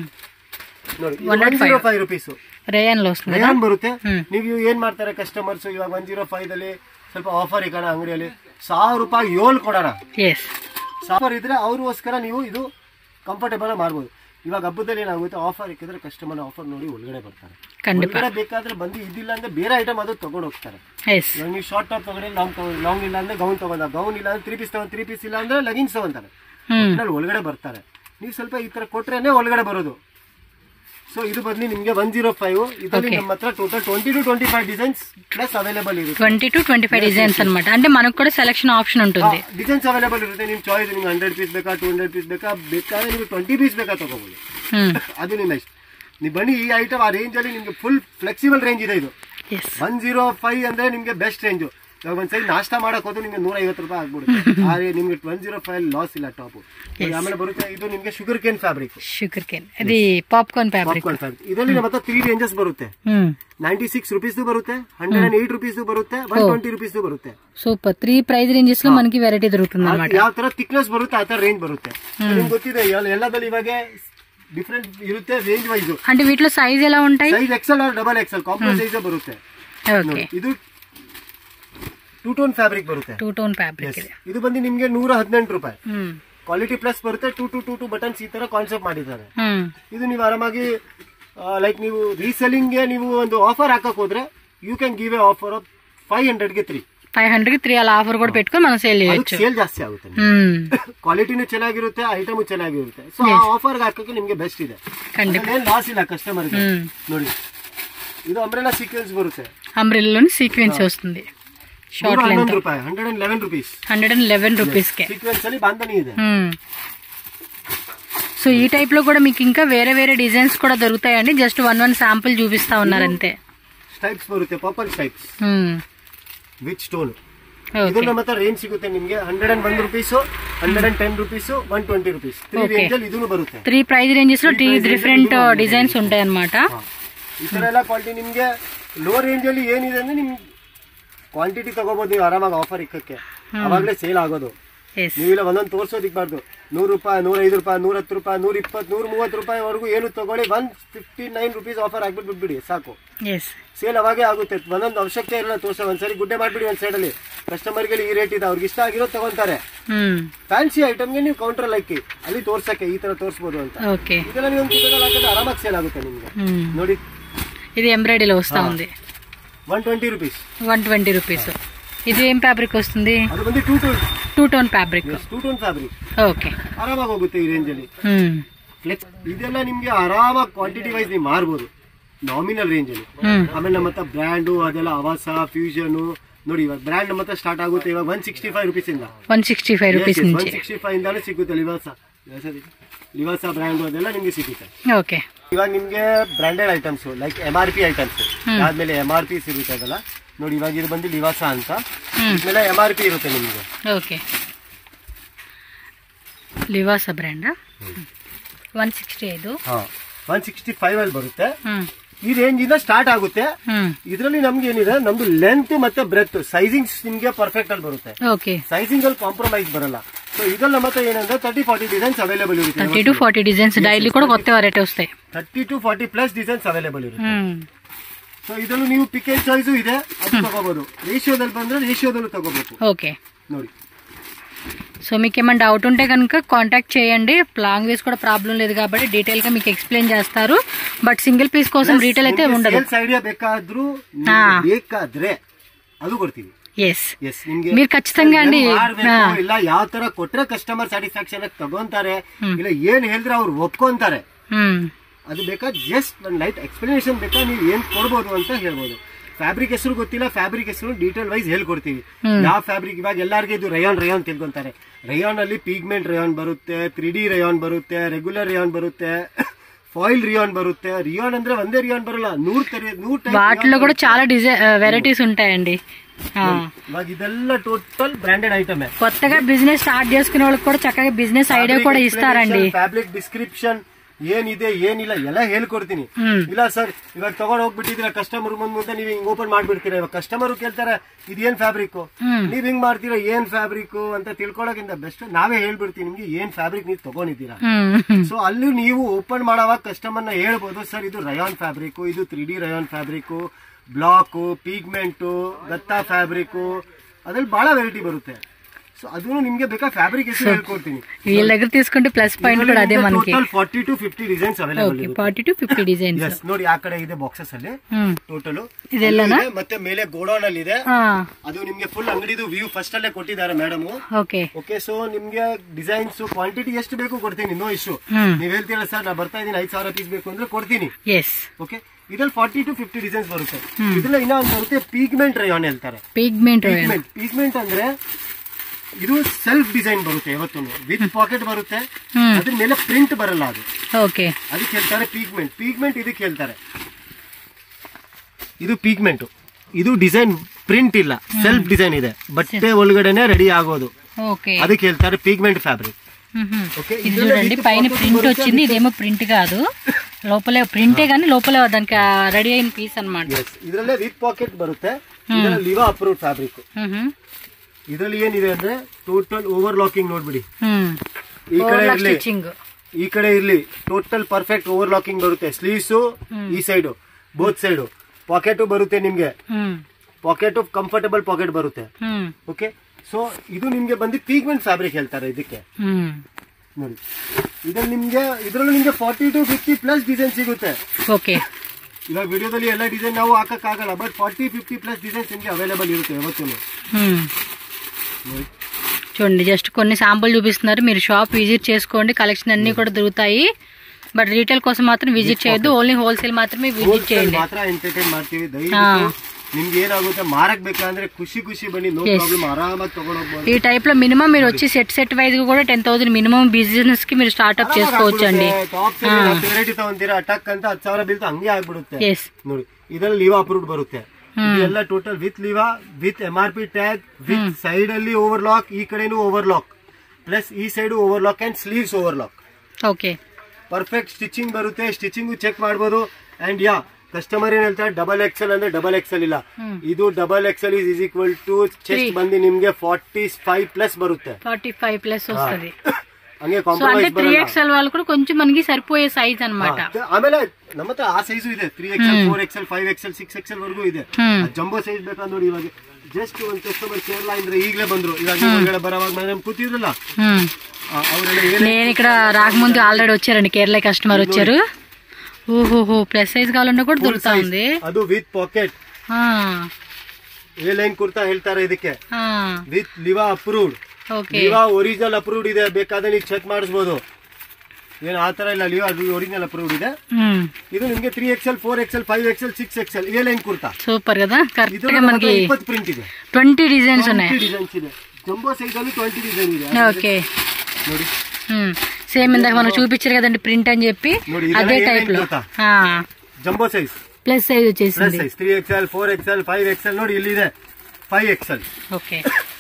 ನೋಡಿ one zero five rupees rayon లో వస్తుంది ರೇಯಾನ್ ಬರುತ್ತೆ ಹ್ಮ್. ನೀವು ಏನ್ ಮಾಡ್ತಾರೆ ಕಸ್ಟಮರ್ಸ್ ಇವಾಗ ಒನ್ ಜೀರೋ ಫೈವ್ ಅಲ್ಲಿ ಸ್ವಲ್ಪ ಆಫರ್ ಇಗೋಣ ಅಂಗಡಿಯಲ್ಲಿ ಸಾವಿರ ರೂಪಾಯಿ ಏಳು ಕೊಡೋಣ ఎస్ ಸಾವಿರ ಇದ್ರೆ ಅವ್ರಿಗೋಸ್ಕರ ನೀವು ಇದು ಕಂಫರ್ಟೇಬಲ್ ಮಾಡ್ಬೋದು ಇವಾಗ ಹಬ್ಬದಲ್ಲಿ ಏನಾಗುತ್ತೆ ಆಫರ್ ಇಕ್ಕಿದ್ರೆ ಕಸ್ಟಮರ್ ಆಫರ್ ನೋಡಿ ಒಳಗಡೆ ಬರ್ತಾರೆ ಖಂಡಿತ ಒಳಗಡೆ ಬೇಕಾದ್ರೆ ಬಂದು ಇದಿಲ್ಲ ಅಂದ್ರೆ ಬೇರೆ ಐಟಮ್ ಅದು ತಗೊಂಡು ಹೋಗ್ತಾರೆ ಎಸ್ ಇವಾಗ ನೀವು ಶಾರ್ಟ್ ಟಾಪ್ ತಗೊಂಡ್ರೆ ಲಾಂಗ್ ಲಾಂಗ್ ಇಲ್ಲ ಅಂದ್ರೆ ಗೌನ್ ತಗೊಂಡ ಗೌನ್ ಇಲ್ಲ ಅಂದ್ರೆ ತ್ರೀ ಪೀಸ್ ತಗೊಂಡ್ ತ್ರೀ ಪೀಸ್ ಇಲ್ಲ ಅಂದ್ರೆ ಲೆಗಿನ್ಸ್ ತಗೊಂತಾರೆ ಹ್ಮ್ ಒಟ್ನಲ್ಲಿ ಒಳಗಡೆ ಬರ್ತಾರೆ ನೀವು ಸ್ವಲ್ಪ ಈ ತರ ಕೊಟ್ರೇನೆ ಒಳಗಡೆ ಬರೋದು ಸೊ ಇದು ಬದಲಿ ನಿಮ್ಗೆ ಒನ್ ಜೀರೋ ಫೈವ್ ಇದರಲ್ಲಿ Okay. ನಮ್ಮ ಹತ್ರ total twenty two twenty five designs plus available ಇರುತ್ತೆ twenty two twenty five designs అనమాట అంటే మనకు కూడా సెలక్షన్ ఆప్షన్ ఉంటుంది ಡಿಸೈನ್ಸ್ ಅವೈಲೇಬಲ್ ಇರುತ್ತೆ ನಿಮ್ ಚಾಯ್ಸ್ ನಿಮ್ಗೆ ಹಂಡ್ರೆಡ್ ಪೀಸ್ ಬೇಕಾ ಟೂ ಹಂಡ್ರೆಡ್ ಪೀಸ್ ಬೇಕಾ ಬೇಕಾದ್ರೆ ನಿಮ್ಗೆ ಟ್ವೆಂಟಿ ಪೀಸ್ ಬೇಕಾ ತಗೋಬಹುದು ಹ್ಮ್ ಅದು ನಿಮ್ಮ ಇಷ್ಟ ನೀವು ಬನ್ನಿ ಈ ಐಟಮ್ ಆ ರೇಂಜ್ ಅಲ್ಲಿ ನಿಮ್ಗೆ ಫುಲ್ ಫ್ಲೆಕ್ಸಿಬಲ್ ರೇಂಜ್ ಇದೆ ಇದು ಎಸ್ ಒನ್ ಜೀರೋ ಫೈವ್ ಅಂದ್ರೆ ನಿಮ್ಗೆ ಬೆಸ್ಟ್ ರೇಂಜು ಇವಾಗ ಒಂದ್ ಸೈಡ್ ನಾಷ್ಟ ಮಾಡಕ್ ಹೋದ್ರೆ ನಿಮ್ಗೆ ನೂರ ಐವತ್ತು ರೂಪಾಯಿ ಆಗ್ಬಿಡುತ್ತೆ ಆದ್ರೆ ನಿಮ್ಗೆ ಒನ್ ಜೀರೋ ಫೈವ್ ಲಾಸ್ ಇಲ್ಲ ಟಾಪ್ ಆಮೇಲೆ ಬರುತ್ತೆ ಇದು ನಿಮ್ಗೆ sugar cane fabric sugar cane ఇది పాప్కార్న్ ఫ్యాబ్రిక్ ಪಾಪ್ಕಾರ್ನ್ ಫ್ಯಾಬ್ರಿಕ್ ಇದರಲ್ಲಿ ನಮ್ಮ ಹತ್ರ ತ್ರೀ ರೇಂಜಸ್ ಬರುತ್ತೆ ಹ್ಮ್ ನೈಂಟಿ ಸಿಕ್ಸ್ ರುಪೀಸ್ ಬರುತ್ತೆ ಹಂಡ್ರೆಡ್ ಅಂಡ್ ಏಟ್ ರುಪೀಸ್ ಬರುತ್ತೆ ಒನ್ ಟ್ವೆಂಟಿ ರುಪೀಸ್ ಬರುತ್ತೆ సూపర్ త్రీ ప్రైజ్ రేంజెస్ లో మనకి వెరైటీ దొరుకుతుంది అనమాట ಯಾವ ತರ ಥಿಕ್ನೆಸ್ ಬರುತ್ತೆ ಆ ತರ ರೇಂಜ್ ಬರುತ್ತೆ ನಿಮ್ಗೆ ಗೊತ್ತಿದೆ ಎಲ್ಲ- ಎಲ್ಲದಲ್ಲಿ ಇವಾಗ ಡಿಫ್ರೆಂಟ್ ಇರುತ್ತೆ ರೇಂಜ್ ವೈಸ್ అంటే వీటిలో సైజ్ ఎలా ఉంటాయి size XL or double XL complex size ಬರುತ್ತೆ ఓకే ನೋಡಿ, ಇದು ಟೂ ಟೋನ್ ಫ್ಯಾಬ್ರಿಕ್ ಬರುತ್ತೆ టూ టోన్ ఫ్యాబ్రిక్ ఇది ಇದು ಬಂದು ನಿಮ್ಗೆ ನೂರ ಹದಿನೆಂಟು ರೂಪಾಯಿ ಹ್ಮ್ ಕ್ವಾಲಿಟಿ ಪ್ಲಸ್ ಬರುತ್ತೆ two to two to buttons ಈ ತರ ಕಾನ್ಸೆಪ್ಟ್ ಮಾಡಿದ್ದಾರೆ ಹ್ಮ್ ಇದು ನೀವು ಆರಾಮಾಗಿ ಲೈಕ್ ನೀವು ರೀಸೆಲಿಂಗ್ಗೆ ನೀವು ಒಂದು ಆಫರ್ ಹಾಕಕ್ ಹೋದ್ರೆ you can give a offer of five ಹಂಡ್ರೆಡ್ಗೆ ತ್ರೀ ఫైవ్ హండ్రెడ్ కి త్రీ అలా ఆఫర్ కూడా పెట్టుకొని మనం సేల్ ಅದಕ್ಕೆ చేయొచ్చు ಸೇಲ್ ಜಾಸ್ತಿ ಆಗುತ್ತೆ ಹ್ಮ್ ಕ್ವಾಲಿಟಿನೂ ಚೆನ್ನಾಗಿರುತ್ತೆ ಐಟಮ್ ಚೆನ್ನಾಗಿರುತ್ತೆ ಸೊ ಆ ಆಫರ್ ಹಾಕಕ್ಕೆ ನಿಮ್ಗೆ ಬೆಸ್ಟ್ ಇದೆ ಖಂಡಿತ ಏನ್ ಲಾಸ್ ಇಲ್ಲ ಕಸ್ಟಮರ್ಗೆ ಹ್ಮ್ ನೋಡಿ ಇದು ಅಂಬ್ರೆಲಾ ಸೀಕ್ವೆನ್ಸ್ ಬರುತ್ತೆ అంబ్రెల్లోని సీక్వెన్స్ వస్తుంది ನೂರ షార్ట్ లెంత్ ಹನ್ನೊಂದು ರೂಪಾಯಿ hundred and eleven rupees hundred and eleven rupees కే ಸೀಕ್ವೆನ್ಸ್ ಅಲ್ಲಿ ಬಾಂಧನಿ ಇದೆ మ్మ్. సో ఈ టైప్ లో కూడా మీకు ఇంకా వేరే వేరే డిజైన్స్ కూడా దొరుకుతాయండి జస్ట్ వన్ వన్ శాంపుల్ చూపిస్తా ఉన్నారు అంతే ಸ್ಟೈಪ್ಸ್ ಬರುತ್ತೆ purple stripes hmm. With stone okay ಇದು ನಮ್ಮ ಹತ್ರ ರೇಂಜ್ ಸಿಗುತ್ತೆ ನಿಮ್ಗೆ hundred and one rupees hundred and ten rupees one twenty rupees three Okay. Range ಅಲ್ಲಿ ಇದೂ ಬರುತ್ತೆ త్రీ ప్రైజ్ రేంజెస్ లో Three price range డిఫరెంట్ లో డిజైన్స్ ఉంటాయి అనమాట ಹಾ. ಈ ತರ ಎಲ್ಲ ಕ್ವಾಲಿಟಿ ನಿಮ್ಗೆ ಲೋ ರೇಂಜ್ ಅಲ್ಲಿ ಏನಿದೆ ಅಂದ್ರೆ ನಿಮ್ ಕ್ವಾಂಟಿಟಿ ತಗೋಬಹುದು ನೀವು ಆರಾಮಾಗಿ ಆಫರ್ ಇಕ್ಕಕ್ಕೆ ಅವಾಗಲೇ ಸೇಲ್ ಆಗೋದು ಎಸ್ ನೀವಿಲ್ಲ ಒಂದೊಂದು ತೋರ್ಸೋದಿಕ್ಬಾರ್ದು ನೂರು ರೂಪಾಯಿ ನೂರ ಐದು ರೂಪಾಯಿ ನೂರ ಹತ್ತು ರೂಪಾಯಿ ನೂರ ಇಪ್ಪತ್ತು ನೂರ ಮೂವತ್ತು ರೂಪಾಯಿವರೆಗೂ ಏನು ತಗೊಳ್ಳಿ one fifty nine rupees offer ಆಗ್ಬಿಟ್ಟು ಬಿಟ್ಬಿಡಿ ಸಾಕು ಎಸ್ ಸೇಲ್ ಅವಾಗೇ ಆಗುತ್ತೆ ಒಂದೊಂದು ಅವಶ್ಯಕತೆ ಇರಲ್ಲ ತೋರ್ಸೋ ಒಂದ್ಸರಿ ಗುಡ್ಡೆ ಮಾಡ್ಬಿಡಿ ಒಂದ್ ಸೈಡಲ್ಲಿ ಕಸ್ಟಮರ್ಗೆ ಈ ರೇಟ್ ಇದೆ ಅವ್ರಿಗೆ ಇಷ್ಟ ಆಗಿರೋ ತಗೊಂತಾರೆ ಹ್ಮ್ ಫ್ಯಾನ್ಸಿ ಐಟಮ್ಗೆ ನೀವು ಕೌಂಟರ್ ಹಾಕಿ ಅಲ್ಲಿ ತೋರ್ಸಕ್ಕೆ ಈ ತರ ತೋರಿಸಬಹುದು ಅಂತ ఓకే ಇದೆಲ್ಲ ನೀವು ಒಂದು ಚಿತ್ರದಲ್ಲಿ ಹಾಕಿದ್ರೆ ಆರಾಮಾಗಿ ಸೇಲ್ ಆಗುತ್ತೆ ನಿಮ್ಗೆ మ్మ్. ನೋಡಿ ఇది ఎంబ్రాయిడరీలో వస్తా ఉంది one twenty rupees one twenty rupees ఇది ఏం ఫ్యాబ్రిక్ వస్తుంది ಅದು ಬಂದು two two two tone fabric two tone fabric okay ಆರಾಮಾಗಿ ಹೋಗುತ್ತೆ ಈ ರೇಂಜ್ ಅಲ್ಲಿ మ్మ్. ಫ್ಲೆಕ್ಸ್ ಇದೆಲ್ಲ ನಿಮ್ಗೆ ಆರಾಮಾಗಿ ಕ್ವಾಂಟಿಟಿ ವೈಸ್ ನೀವು ಮಾರ್ಬೋದು ನಾಮಿನಲ್ ರೇಂಜ್ ಅಲ್ಲಿ మ్మ్. ಆಮೇಲೆ ನಮ್ಮ ಹತ್ರ ಬ್ರ್ಯಾಂಡು ಅದೆಲ್ಲ ಅವಾಸ ಫ್ಯೂಷನ್ ನೋಡಿ ಇವಾಗ ಬ್ರ್ಯಾಂಡ್ ನಮ್ಮ ಹತ್ರ ಸ್ಟಾರ್ಟ್ ಆಗುತ್ತೆ ಇವಾಗ ಒನ್ ಸಿಕ್ಸ್ಟಿ ಫೈವ್ ರುಪೀಸ್ ಇಂದ one sixty five rupees one నుంచి ಸಿಕ್ಸ್ಟಿ ಫೈವ್ ಇಂದಾನು ಸಿಗುತ್ತೆ ಲಿವಾಸ ಲಿವಾಸ ಬ್ರ್ಯಾಂಡು ಅದೆಲ್ಲ ನಿಮ್ಗೆ ಸಿಗುತ್ತೆ ఓకే ಇವಾಗ ನಿಮ್ಗೆ branded items like M R P items ಆದ್ಮೇಲೆ ಎಂ ಆರ್ ಪಿ ಸಿಗುತ್ತೆ ಅದಲ್ಲ ನೋಡಿ ಇವಾಗ ಇದು ಬಂದು ಲಿವಾಸ ಅಂತ ಹ್ಮ್. ಇದ್ಮೇಲೆ ಎಂ ಆರ್ ಪಿ ಇರುತ್ತೆ ನಿಮ್ಗೆ ఓకే ಲಿವಾಸ ಬ್ರ್ಯಾಂಡ್ ಒನ್ ಸಿಕ್ಸ್ಟಿ ಐದು ಹಾ ಒನ್ ಸಿಕ್ಸ್ಟಿ ಫೈವ್ ಅಲ್ಲಿ ಬರುತ್ತೆ ಹ್ಮ್ ಈ ರೇಂಜ್ ಇಂದ ಸ್ಟಾರ್ಟ್ ಆಗುತ್ತೆ ಹ್ಮ್ ಇದರಲ್ಲಿ ನಮ್ಗೆ ಏನಿದೆ ನಮ್ದು ಲೆಂತ್ ಮತ್ತೆ ಬ್ರೆತ್ ಸೈಜಿಂಗ್ಸ್ ನಿಮ್ಗೆ ಪರ್ಫೆಕ್ಟ್ ಅಲ್ಲಿ ಬರುತ್ತೆ ఓకే ಸೈಜಿಂಗ್ ಅಲ್ಲಿ ಕಾಂಪ್ರಮೈಸ್ ಬರಲ್ಲ ಸೊ ಇದ್ರಲ್ಲಿ ನಮ್ಮ ಹತ್ರ ಏನಂದ್ರೆ thirty forty designs available thirty ಇರುತ್ತೆ టు ఫార్టీ డిజైన్స్ డైలీ కూడా కొత్త వెరైటీ వస్తాయి thirty to forty plus designs available ಇರುತ್ತೆ ಹ್ಮ್ ಸೊ ಇದರಲ್ಲೂ ನೀವು ಪಿಕ್ ಅಂಡ್ ಚಾಯ್ಸ್ ಇದೆ ಅದು ತಗೋಬಹುದು ರೇಷಿಯೋದಲ್ಲಿ ಬಂದ್ರೆ ರೇಷಿಯೋದಲ್ಲೂ ತಗೋಬೇಕು ఓకే ನೋಡಿ సో మీకు ఏమైనా డౌట్ ఉంటే కనుక కాంటాక్ట్ చేయండి లాంగ్వేజ్ కూడా ప్రాబ్లం లేదు కాబట్టి డీటెయిల్ గా మీకు ఎక్స్ప్లెయిన్ చేస్తారు బట్ సింగిల్ పీస్ కోసం రీటైల్ అయితే ఉండదు ಸೇಲ್ಸ್ ಐಡಿಯಾ ಬೇಕಾದ್ರೂ ನಿಮ್ಗೆ ಹಾ. ಬೇಕಾದ್ರೆ ಅದು ಕೊಡ್ತೀವಿ ఎస్ ಎಸ್ ನಿಮ್ಗೆ మీరు ಖచ్చితంగా ಅಂడి ಹೆಂಗ್ ಮಾಡ್ಬೇಕು, ಹಾ. ಇಲ್ಲ ಯಾವ ತರ ಕೊಟ್ರೆ ಕಸ್ಟಮರ್ ಸ್ಯಾಟಿಸ್ಫ್ಯಾಕ್ಷನ್ ತಗೊಂತಾರೆ ಇಲ್ಲ ಏನ್ ಹೇಳಿದ್ರೆ ಅವ್ರು ಒಪ್ಕೊಂತಾರೆ ಅದು ಬೇಕಾ ಜಸ್ಟ್ ಒಂದು ಲೈಟ್ ಎಕ್ಸ್ಪ್ಲನೇಷನ್ ಬೇಕಾ ನೀವು ಏನ್ ಕೊಡ್ಬೋದು ಅಂತ ಹೇಳ್ಬೋದು ಫ್ಯಾಬ್ರಿಕ್ ಹೆಸರು ಗೊತ್ತಿಲ್ಲ ಫ್ಯಾಬ್ರಿಕ್ ಹೆಸರು ಡೀಟೇಲ್ ವೈಸ್ ಹೇಳ್ಕೊಡ್ತೀವಿ ಯಾವ ಫ್ಯಾಬ್ರಿಕ್ ಇವಾಗ ಎಲ್ಲಾರ್ಗೂ ಇದು ರಯಾನ್ ರಯಾನ್ ತಿಳ್ಕೊಂತಾರೆ ರಯಾನ್ ಅಲ್ಲಿ ಪಿಗ್ಮೆಂಟ್ ರಯಾನ್ ಬರುತ್ತೆ ತ್ರೀ ಡಿ ರಯಾನ್ ಬರುತ್ತೆ ರೆಗ್ಯುಲರ್ ರಯಾನ್ ಬರುತ್ತೆ ಫಾಯಿಲ್ ರಿಯಾನ್ ಬರುತ್ತೆ ರಿಯಾನ್ ಅಂದ್ರೆ ಒಂದೇ ರಿಯಾನ್ ಬರಲ್ಲ ನೂರ್ ತರ ನೂರ್ type వాటిలో rayon కూడా చాలా డిజైన్ వెరైటీస్ ఉంటాయండి ఆ. ಬರುತ್ತೆ. ಇವಾಗ ಇದೆಲ್ಲ ಟೋಟಲ್ ಬ್ರಾಂಡೆಡ್ ಐಟಮ್ కొత్తగా బిజినెస్ స్టార్ట్ చేసుకునే వాళ్ళకి కూడా చక్కగా బిజినెస్ ఐడియా కూడా ఇస్తారండి ಫ್ಯಾಬ್ರಿಕ್ ಡಿಸ್ಕ್ರಿಪ್ಷನ್ ಏನಿದೆ ಏನಿಲ್ಲ ಎಲ್ಲ ಹೇಳ್ಕೊಡ್ತೀನಿ ಹ್ಮ್. ಇಲ್ಲ ಸರ್ ಇವಾಗ ತಗೊಂಡ್ ಹೋಗ್ಬಿಟ್ಟಿದ್ರೆ ಕಸ್ಟಮರ್ ಮುಂದ್ ಮುಂದೆ ನೀವು ಹಿಂಗ್ ಓಪನ್ ಮಾಡ್ಬಿಡ್ತೀರಾ ಇವಾಗ ಕಸ್ಟಮರ್ ಕೇಳ್ತಾರೆ ಇದೇನ್ ಫ್ಯಾಬ್ರಿಕ್ ಹ್ಮ್. ನೀವ್ ಹಿಂಗ್ ಮಾಡ್ತೀರಾ ಏನ್ ಫ್ಯಾಬ್ರಿಕ್ ಅಂತ ತಿಳ್ಕೊಳಕ್ಕಿಂತ ಬೆಸ್ಟ್ ನಾವೇ ಹೇಳ್ಬಿಡ್ತೀವಿ ನಿಮ್ಗೆ ಏನ್ ಫ್ಯಾಬ್ರಿಕ್ ನೀವು ತಗೊಂಡಿದ್ದೀರಾ ಹ್ಮ್ ಸೊ ಅಲ್ಲಿ ನೀವು ಓಪನ್ ಮಾಡೋವಾಗ ಕಸ್ಟಮರ್ ನ ಹೇಳ್ಬೋದು ಸರ್ ಇದು ರಯಾನ್ ಫ್ಯಾಬ್ರಿಕ್ ಇದು three D rayon fabric block pigment ಗತ್ತಾ ಫ್ಯಾಬ್ರಿಕ್ ಅದ್ರಲ್ಲಿ ಬಹಳ ವೆರೈಟಿ ಬರುತ್ತೆ ಸೊ ಅದನ್ನು ನಿಮ್ಗೆ ಬೇಕಾ ಫ್ಯಾಬ್ರಿಕ್ ಹೆಸರು ಹೇಳ್ಕೊಡ್ತೀನಿ వీళ్ళ దగ్గర తీసుకుంటే ప్లస్ పాయింట్ కూడా అదే మనకి total forty to fifty designs available okay forty to fifty designs yes ನೋಡಿ ಆ ಕಡೆ ಇದೆ ಬಾಕ್ಸಸ್ ಅಲ್ಲಿ ಟೋಟಲ್ ಇದೆಲ್ಲನಾ? ಮತ್ತೆ ಮೇಲೆ ಗೋಡೌನ್ ಅಲ್ಲಿ ಇದೆ ఆ, ಅದು ನಿಮ್ಗೆ ಫುಲ್ ಅಂಗಡಿದು ವ್ಯೂ ಫಸ್ಟ್ ಅಲ್ಲೇ ಕೊಟ್ಟಿದ್ದಾರೆ ಮೇಡಮ್ ఓకే ಓಕೆ ಸೊ ನಿಮ್ಗೆ ಡಿಸೈನ್ಸ್ ಕ್ವಾಂಟಿಟಿ ಎಷ್ಟು ಬೇಕು ಕೊಡ್ತೀನಿ ನೋ ಇಶ್ಯೂ ಹ್ಮ್ ನೀವ್ ಹೇಳ್ತೀರಾ ಸರ್ ನಾ ಬರ್ತಾ ಇದೀನಿ ಐದ್ ಸಾವಿರ ಪೀಸ್ ಬೇಕು ಅಂದ್ರೆ ಕೊಡ್ತೀನಿ ಎಸ್ ಓಕೆ ಇದ್ರಲ್ಲಿ ಫಾರ್ಟಿ ಟು ಫಿಫ್ಟಿ ಡಿಸೈನ್ಸ್ ಬರುತ್ತೆ ಇದ್ರಲ್ಲಿ ಇನ್ನೂ ಒಂದು ಬರುತ್ತೆ ಪೀಗ್ಮೆಂಟ್ ರಯಾನ್ ಹೇಳ್ತಾರೆ పిగ్మెంట్ ಪೀಗ್ಮೆಂಟ್ ಪೀಗ್ಮೆಂಟ್ ಅಂದ್ರೆ ಇದು ಸೆಲ್ಫ್ ಡಿಸೈನ್ ಬರುತ್ತೆ ಯಾವತ್ತೂ ವಿತ್ ಪಾಕೆಟ್ ಬರುತ್ತೆ ಹ್ಮ್ ಅದ್ರ ಮೇಲೆ ಪ್ರಿಂಟ್ ಬರಲ್ಲ ಅದು ఓకే ಅದಕ್ಕೆ ಹೇಳ್ತಾರೆ ಪೀಗ್ಮೆಂಟ್ ಪೀಗ್ಮೆಂಟ್ ಇದಕ್ಕೆ ಹೇಳ್ತಾರೆ ಇದು ಪೀಗ್ಮೆಂಟ್ ಇದು ಡಿಸೈನ್ ಪ್ರಿಂಟ್ ಇಲ್ಲ ಸೆಲ್ಫ್ ಡಿಸೈನ್ ಇದೆ ಬಟ್ಟೆ ಒಳಗಡೆನೆ ರೆಡಿ ಆಗೋದು ఓకే ಅದಕ್ಕೆ ಹೇಳ್ತಾರೆ పీగ్మెంట్ ఫ్యాబ్రిక్ మ్మ్హ్మ్. ఓకే ఇది చూడండి పైన ప్రింట్ వచ్చింది ఇదేమో ప్రింట్ కాదు లోపలే ప్రింటే కానీ లోపల దానికి రెడీ అయిన పీస్ అనమాట ಎಸ್ ಇದರಲ್ಲೇ ವಿತ್ ಪಾಕೆಟ್ ಬರುತ್ತೆ ಇದರಲ್ಲಿ ಲಿವಾ ಅಪ್ರೂವ್ಡ್ ಫ್ಯಾಬ್ರಿಕ್ ಇದರಲ್ಲಿ ಏನಿದೆ ಅಂದ್ರೆ ಟೋಟಲ್ ಓವರ್ ಲಾಕಿಂಗ್ ನೋಡ್ಬಿಡಿ ಈ ಕಡೆ ಇರ್ಲಿ ಸ್ಟಿಚಿಂಗ್ ಈ ಕಡೆ ಇರ್ಲಿ ಟೋಟಲ್ ಪರ್ಫೆಕ್ಟ್ ಓವರ್ ಲಾಕಿಂಗ್ ಬರುತ್ತೆ ಸ್ಲೀವ್ಸ್ ಈ ಸೈಡ್ ಬೋತ್ ಸೈಡ್ ಪಾಕೆಟ್ ಬರುತ್ತೆ ನಿಮ್ಗೆ ಪಾಕೆಟ್ ಕಂಫರ್ಟಬಲ್ ಪಾಕೆಟ್ ಬರುತ್ತೆ ಓಕೆ ಸೊ ಇದು ನಿಮ್ಗೆ ಬಂದು ಪೀಗ್ಮೆಂಟ್ ಫ್ಯಾಬ್ರಿಕ್ ಹೇಳ್ತಾರೆ ಇದಕ್ಕೆ ನೋಡಿ ಇದ್ರಲ್ಲಿ ನಿಮ್ಗೆ ಇದ್ರಲ್ಲೂ ನಿಮ್ಗೆ forty to fifty plus design ಸಿಗುತ್ತೆ ಓಕೆ ಇವಾಗ ವಿಡಿಯೋದಲ್ಲಿ ಎಲ್ಲ ಡಿಸೈನ್ ನಾವು ಹಾಕಕ್ಕಾಗಲ್ಲ but forty fifty plus designs ನಿಮ್ಗೆ ಅವೈಲೇಬಲ್ ಇರುತ್ತೆ ಯಾವತ್ತೂ చూడండి జస్ట్ కొన్ని శాంపుల్ చూపిస్తున్నారు మీరు షాప్ విజిట్ చేసుకోండి కలెక్షన్ అన్ని కూడా దొరుకుతాయి బట్ రీటైల్ కోసం మాత్రం విజిట్ చేయొద్దు ఓన్లీ హోల్సేల్ మాత్రమే విజిట్ ಹೋಲ್ಸೇಲ್ చేయండి ಮಾತ್ರ ಎಂಟರ್ಟೈನ್ ಮಾಡ್ತೀವಿ ದಯವಿಟ್ಟು ನಿಮ್ಗೆ ಏನಾಗುತ್ತೆ ಮಾರಕ್ ಬೇಕಂದ್ರೆ ಖುಷಿ ಖುಷಿ ಬನ್ನಿ ನೋ Yes. ಪ್ರಾಬ್ಲಮ್ ಆರಾಮಾಗಿ ತಗೊಂಡೋಗ್ಬೋದು ఈ టైప్ లో మినిమం మీరు వచ్చి సెట్ సెట్ వైజ్ గా కూడా టెన్ థౌసండ్ మినిమం బిజినెస్ కి మీరు స్టార్ట్అప్ చేసుకోవచ్చు అండి ಟಾಪ್ ವೆರೈಟಿ ತಗೊಂತೀರಾ ಟಕ್ ಅಂತ ಹತ್ತು ಸಾವಿರ ಬೀಳ್ತಾ ಹಂಗೆ ಆಗ್ಬಿಡುತ್ತೆ ఎస్ ನೋಡಿ ಇದ್ರಲ್ಲಿ ಲೀವಾ ಅಪ್ರೂವ್ಡ್ ಬರುತ್ತೆ ಎಲ್ಲ total with Liva with M R P tag with side ಅಲ್ಲಿ ಓವರ್ ಲಾಕ್ ಈ ಕಡೆನೂ ಓವರ್ ಲಾಕ್ ಪ್ಲಸ್ ಈ side over lock and sleeves over lock okay perfect stitching ಬರುತ್ತೆ ಸ್ಟಿಚಿಂಗ್ ಚೆಕ್ ಮಾಡ್ಬೋದು ಅಂಡ್ ಯಾ ಕಸ್ಟಮರ್ ಏನ್ ಹೇಳ್ತಾರೆ ಡಬಲ್ ಎಕ್ಸೆಲ್ ಅಂದ್ರೆ ಡಬಲ್ ಎಕ್ಸೆಲ್ ಇಲ್ಲ ಹ್ಮ್. ಇದು double XL is equal to chest ಬಂದು ನಿಮ್ಗೆ ಫಾರ್ಟಿ ಫೈವ್ ಪ್ಲಸ್ ಬರುತ್ತೆ ఫార్టీ ఫైవ్ ప్లస్ వస్తుంది ಹಂಗೆ సో అంటే ಕಾಂಪ್ರಮೈಸ್ త్రీ ಬರಲ್ಲ ఎక్స్ఎల్ వాళ్ళు కూడా కొంచెం మనకి సరిపోయే సైజ్ అన్నమాట ಹಾ, ಆಮೇಲೆ ನಮ್ಮ ಹತ್ರ ಆ ಸೈಜು ಇದೆ three XL four XL five XL six XL ವರ್ಗೂ ಇದೆ ಹ್ಮ್ ಜಂಬೋ ಸೈಜ್ ಬೇಕಾ ನೋಡಿ ಇವಾಗ ಜಸ್ಟ್ ಒಂದು ಕಸ್ಟಮರ್ ಕೇರಳ ಅಂದ್ರೆ ಈಗಲೇ ಬಂದ್ರು ಇವಾಗ ಹೊರಗಡೆ ಬರೋವಾಗ ಮೇಡಮ್ ಕೂತಿದ್ರಲ್ಲ హ్మ్. ಆ, ಅವರೆಲ್ಲ ಏನ್ నేను ఇక్కడ రాకముందు ఆల్రెడీ వచ్చారండి కేరళ కస్టమర్ వచ్చారు ఓహోహో ప్లస్ సైజ్ కావాలన్నా కూడా full దొరుకుతా size. ఉంది ಅದು ವಿತ್ ಪಾಕೆಟ್ ఆ, ಏ ಲೈನ್ ಕುರ್ತಾ ಹೇಳ್ತಾರೆ ಇದಕ್ಕೆ ఆ, with Liva approved okay Liva original approved ಇದೆ ಬೇಕಾದ್ರೆ ನೀವು ಚೆಕ್ ಮಾಡಿಸ್ಬೋದು ಏನು ಆ ತರ ಇಲ್ಲ ಲಿವಾ ಒರಿಜಿನಲ್ ಅಪ್ರೂವ್ಡ್ ಇದೆ హ్మ్. ಇದು ನಿಮ್ಗೆ three XL four XL five XL six XL A line kurta super కదా కరెక్ట్ ಇದು గా మనకి ಇಪ್ಪತ್ತು ಪ್ರಿಂಟ್ ಇದೆ ట్వంటీ డిజైన్స్ ఉన్నాయి ಡಿಸೈನ್ಸ್ ಇದೆ ಜಂಬೋ ಸೈಜ್ ಅಲ್ಲಿ ಟ್ವೆಂಟಿ ಡಿಸೈನ್ ಇದೆ ఓకే ನೋಡಿ సేమ్ ఇందాక మనకు చూపించారు కదండి ప్రింట్ అని చెప్పి ನೋಡಿ, ಇದೆಲ್ಲ అదే ఏమేం టైప్ లో ಗೊತ್ತಾ? Jumbo size plus size plus వచ్చేసింది size three XL four XL five XL ನೋಡಿ ಇಲ್ಲಿದೆ five XL okay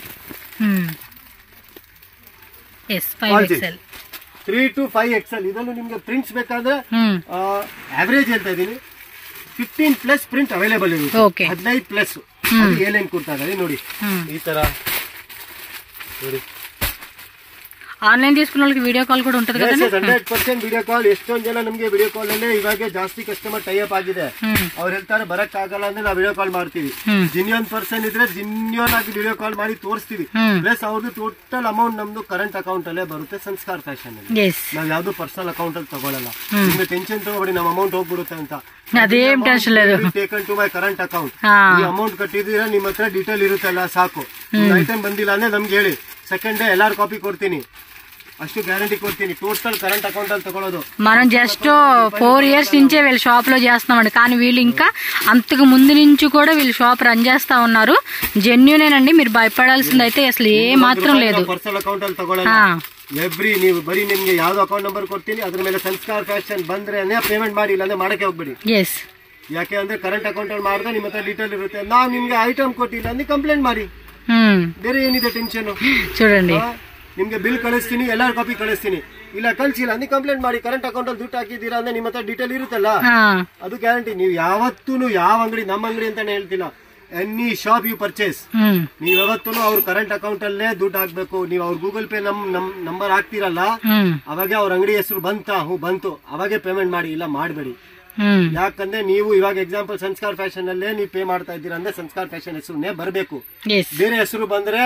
yes five All size. XL three to five XL ಇದನ್ನು ನಿಮ್ಗೆ ಪ್ರಿಂಟ್ಸ್ ಬೇಕಾದ್ರೆ హ్మ్. ಆವರೇಜ್ ಹೇಳ್ತಾ ಇದ್ದೀನಿ ಫಿಫ್ಟೀನ್ ಪ್ಲಸ್ ಪ್ರಿಂಟ್ ಅವೈಲೇಬಲ್ ಇರುತ್ತೆ Okay. ಹದಿನೈದು ಪ್ಲಸ್ ಏ ಲೈನ್ ಕೊಡ್ತಾ ಇದ್ದಾರೆ ನೋಡಿ హ్మ్. ಈ ತರ ನೋಡಿ ఆన్లైన్ తీసుకున్న వాళ్ళకి వీడియో కాల్ కూడా ఉంటది కదండి ಹಂಡ್ರೆಡ್ ಪರ್ಸೆಂಟ್ ವಿಡಿಯೋ ಕಾಲ್ ಎಷ್ಟೊಂದ್ ಜನ ನಮ್ಗೆ ವಿಡಿಯೋ ಕಾಲ್ ಅಲ್ಲೇ ಇವಾಗ ಜಾಸ್ತಿ ಕಸ್ಟಮರ್ ಟೈಅಪ್ ಆಗಿದೆ హ్మ్. ಅವ್ರು ಹೇಳ್ತಾರೆ ಬರಕ್ ಆಗಲ್ಲ ಅಂದ್ರೆ ನಾವು ವಿಡಿಯೋ ಕಾಲ್ ಮಾಡ್ತೀವಿ హ్మ్. ಜಿನ್ಯೂನ್ ಪರ್ಸನ್ ಇದ್ರೆ ಜಿನ್ಯೂನ್ ಆಗಿ ವಿಡಿಯೋ ಕಾಲ್ ಮಾಡಿ ತೋರಿಸ್ತೀವಿ హ్మ్. ಪ್ಲಸ್ ಅವ್ರದ್ದು ಟೋಟಲ್ ಅಮೌಂಟ್ ನಮ್ದು ಕರೆಂಟ್ ಅಕೌಂಟ್ ಅಲ್ಲೇ ಬರುತ್ತೆ ಸಂಸ್ಕಾರ ಫ್ಯಾಷನ್ ಅಲ್ಲಿ ఎస్ ನಾವ್ ಯಾವ್ದು ಪರ್ಸನಲ್ ಅಕೌಂಟ್ ಅಲ್ಲಿ ತಗೊಳಲ್ಲ ನಿಮ್ಗೆ ಟೆನ್ಷನ್ ತಗೋಬೇಡಿ ನಮ್ಮ ಅಮೌಂಟ್ ಹೋಗ್ಬಿಡುತ್ತೆ ಅಂತ అదేం టెన్షన్ లేదు taken to my current account ah, ಈ ಅಮೌಂಟ್ ಕಟ್ಟಿದೀರಾ ನಿಮ್ಮ ಹತ್ರ ಡೀಟೇಲ್ ಇರುತ್ತಲ್ಲ ಸಾಕು ಐಟಮ್ ಬಂದಿಲ್ಲ ಅಂದ್ರೆ ನಮ್ಗೆ ಹೇಳಿ ಸೆಕೆಂಡ್ ಡೇ ಎಲ್ಲಾರು ಕಾಪಿ ಕೊಡ್ತೀನಿ ಅಷ್ಟು ಗ್ಯಾರಂಟಿ ಕೊಡ್ತೀನಿ ಟೋಟಲ್ ಕರೆಂಟ್ ಅಕೌಂಟ್ ಅಲ್ಲಿ ತಗೊಳ್ಳೋದು మనం జస్ట్ ఫోర్ ఇయర్స్ నుంచే వీళ్ళ షాప్ లో చేస్తున్నామండి కానీ వీళ్ళు ఇంకా అంతకు ముందు నుంచి కూడా వీళ్ళు షాప్ రన్ చేస్తా ఉన్నారు జెన్యునేనండి మీరు భయపడాల్సింది అయితే అసలు ఏ మాత్రం లేదు ಪರ್ಸನಲ್ ಅಕೌಂಟ್ ಅಲ್ಲಿ ತಗೊಳ್ಳಲ್ಲ ಹಾ ಎವ್ರಿ ನೀವು ಬರೀ ನಿಮ್ಗೆ ಯಾವ್ದು ಅಕೌಂಟ್ ನಂಬರ್ ಕೊಡ್ತೀನಿ ಅದ್ರ ಮೇಲೆ ಸಂಸ್ಕಾರ ಫ್ಯಾಷನ್ ಬಂದ್ರೆ ಪೇಮೆಂಟ್ ಮಾಡಿ ಇಲ್ಲಾಂದ್ರೆ ಮಾಡಕ್ಕೆ ಹೋಗ್ಬೇಡಿ ఎస్ ಯಾಕೆ ಅಂದ್ರೆ ಕರೆಂಟ್ ಅಕೌಂಟ್ ಅಲ್ಲಿ ಮಾಡಿದ್ರೆ ನಿಮ್ಮ ಹತ್ರ ಡೀಟೇಲ್ ಇರುತ್ತೆ ನಾವು ನಿಮ್ಗೆ ಐಟಮ್ ಕೊಟ್ಟಿಲ್ಲ ಅಂದ್ರೆ ಕಂಪ್ಲೇಂಟ್ ಮಾಡಿ ಬೇರೆ ಏನಿದೆ ಟೆನ್ಷನ್ చూడండి ನಿಮ್ಗೆ ಬಿಲ್ ಕಳಿಸ್ತೀನಿ ಎಲ್ಲಾರು ಕಾಪಿ ಕಳಿಸ್ತೀನಿ ಇಲ್ಲ ಕಳ್ಸಿಲ್ಲ ಅಂದ್ರೆ ಕಂಪ್ಲೇಂಟ್ ಮಾಡಿ ಕರೆಂಟ್ ಅಕೌಂಟ್ ಅಲ್ಲಿ ದುಡ್ಡು ಹಾಕಿದ್ದೀರಾ ಅಂದ್ರೆ ನಿಮ್ಮ ಹತ್ರ ಡೀಟೇಲ್ ಇರುತ್ತಲ್ಲ ఆ, ಅದು ಗ್ಯಾರಂಟಿ ನೀವು ಯಾವತ್ತೂ ಯಾವ ಅಂಗಡಿ ನಮ್ಮ ಅಂಗಡಿ ಅಂತಾನೆ ಹೇಳ್ತಿಲ್ಲ any shop you purchase um, ನೀವ್ ಯಾವತ್ತೂ ಅವ್ರ ಕರೆಂಟ್ ಅಕೌಂಟ್ ಅಲ್ಲೇ ದುಡ್ಡು ಹಾಕ್ಬೇಕು ನೀವು ಅವ್ರ ಗೂಗಲ್ ಪೇ ನಮ್ ನಮ್ ನಂಬರ್ ಹಾಕ್ತಿರಲ್ಲ ఉమ్, ಅವಾಗ ಅವ್ರ ಅಂಗಡಿ ಹೆಸರು ಬಂತ ಹ್ಞೂ ಬಂತು ಅವಾಗೆ ಪೇಮೆಂಟ್ ಮಾಡಿ ಇಲ್ಲ ಮಾಡಬೇಡಿ ఉమ్, ಯಾಕಂದ್ರೆ ನೀವು ಇವಾಗ ಎಕ್ಸಾಂಪಲ್ ಸಂಸ್ಕಾರ ಫ್ಯಾಷನ್ ಅಲ್ಲೇ ನೀವು ಪೇ ಮಾಡ್ತಾ ಇದ್ದೀರಾ ಅಂದ್ರೆ ಸಂಸ್ಕಾರ ಫ್ಯಾಷನ್ ಹೆಸರುನೇ ಬರಬೇಕು ఎస్ ಬೇರೆ ಹೆಸರು ಬಂದ್ರೆ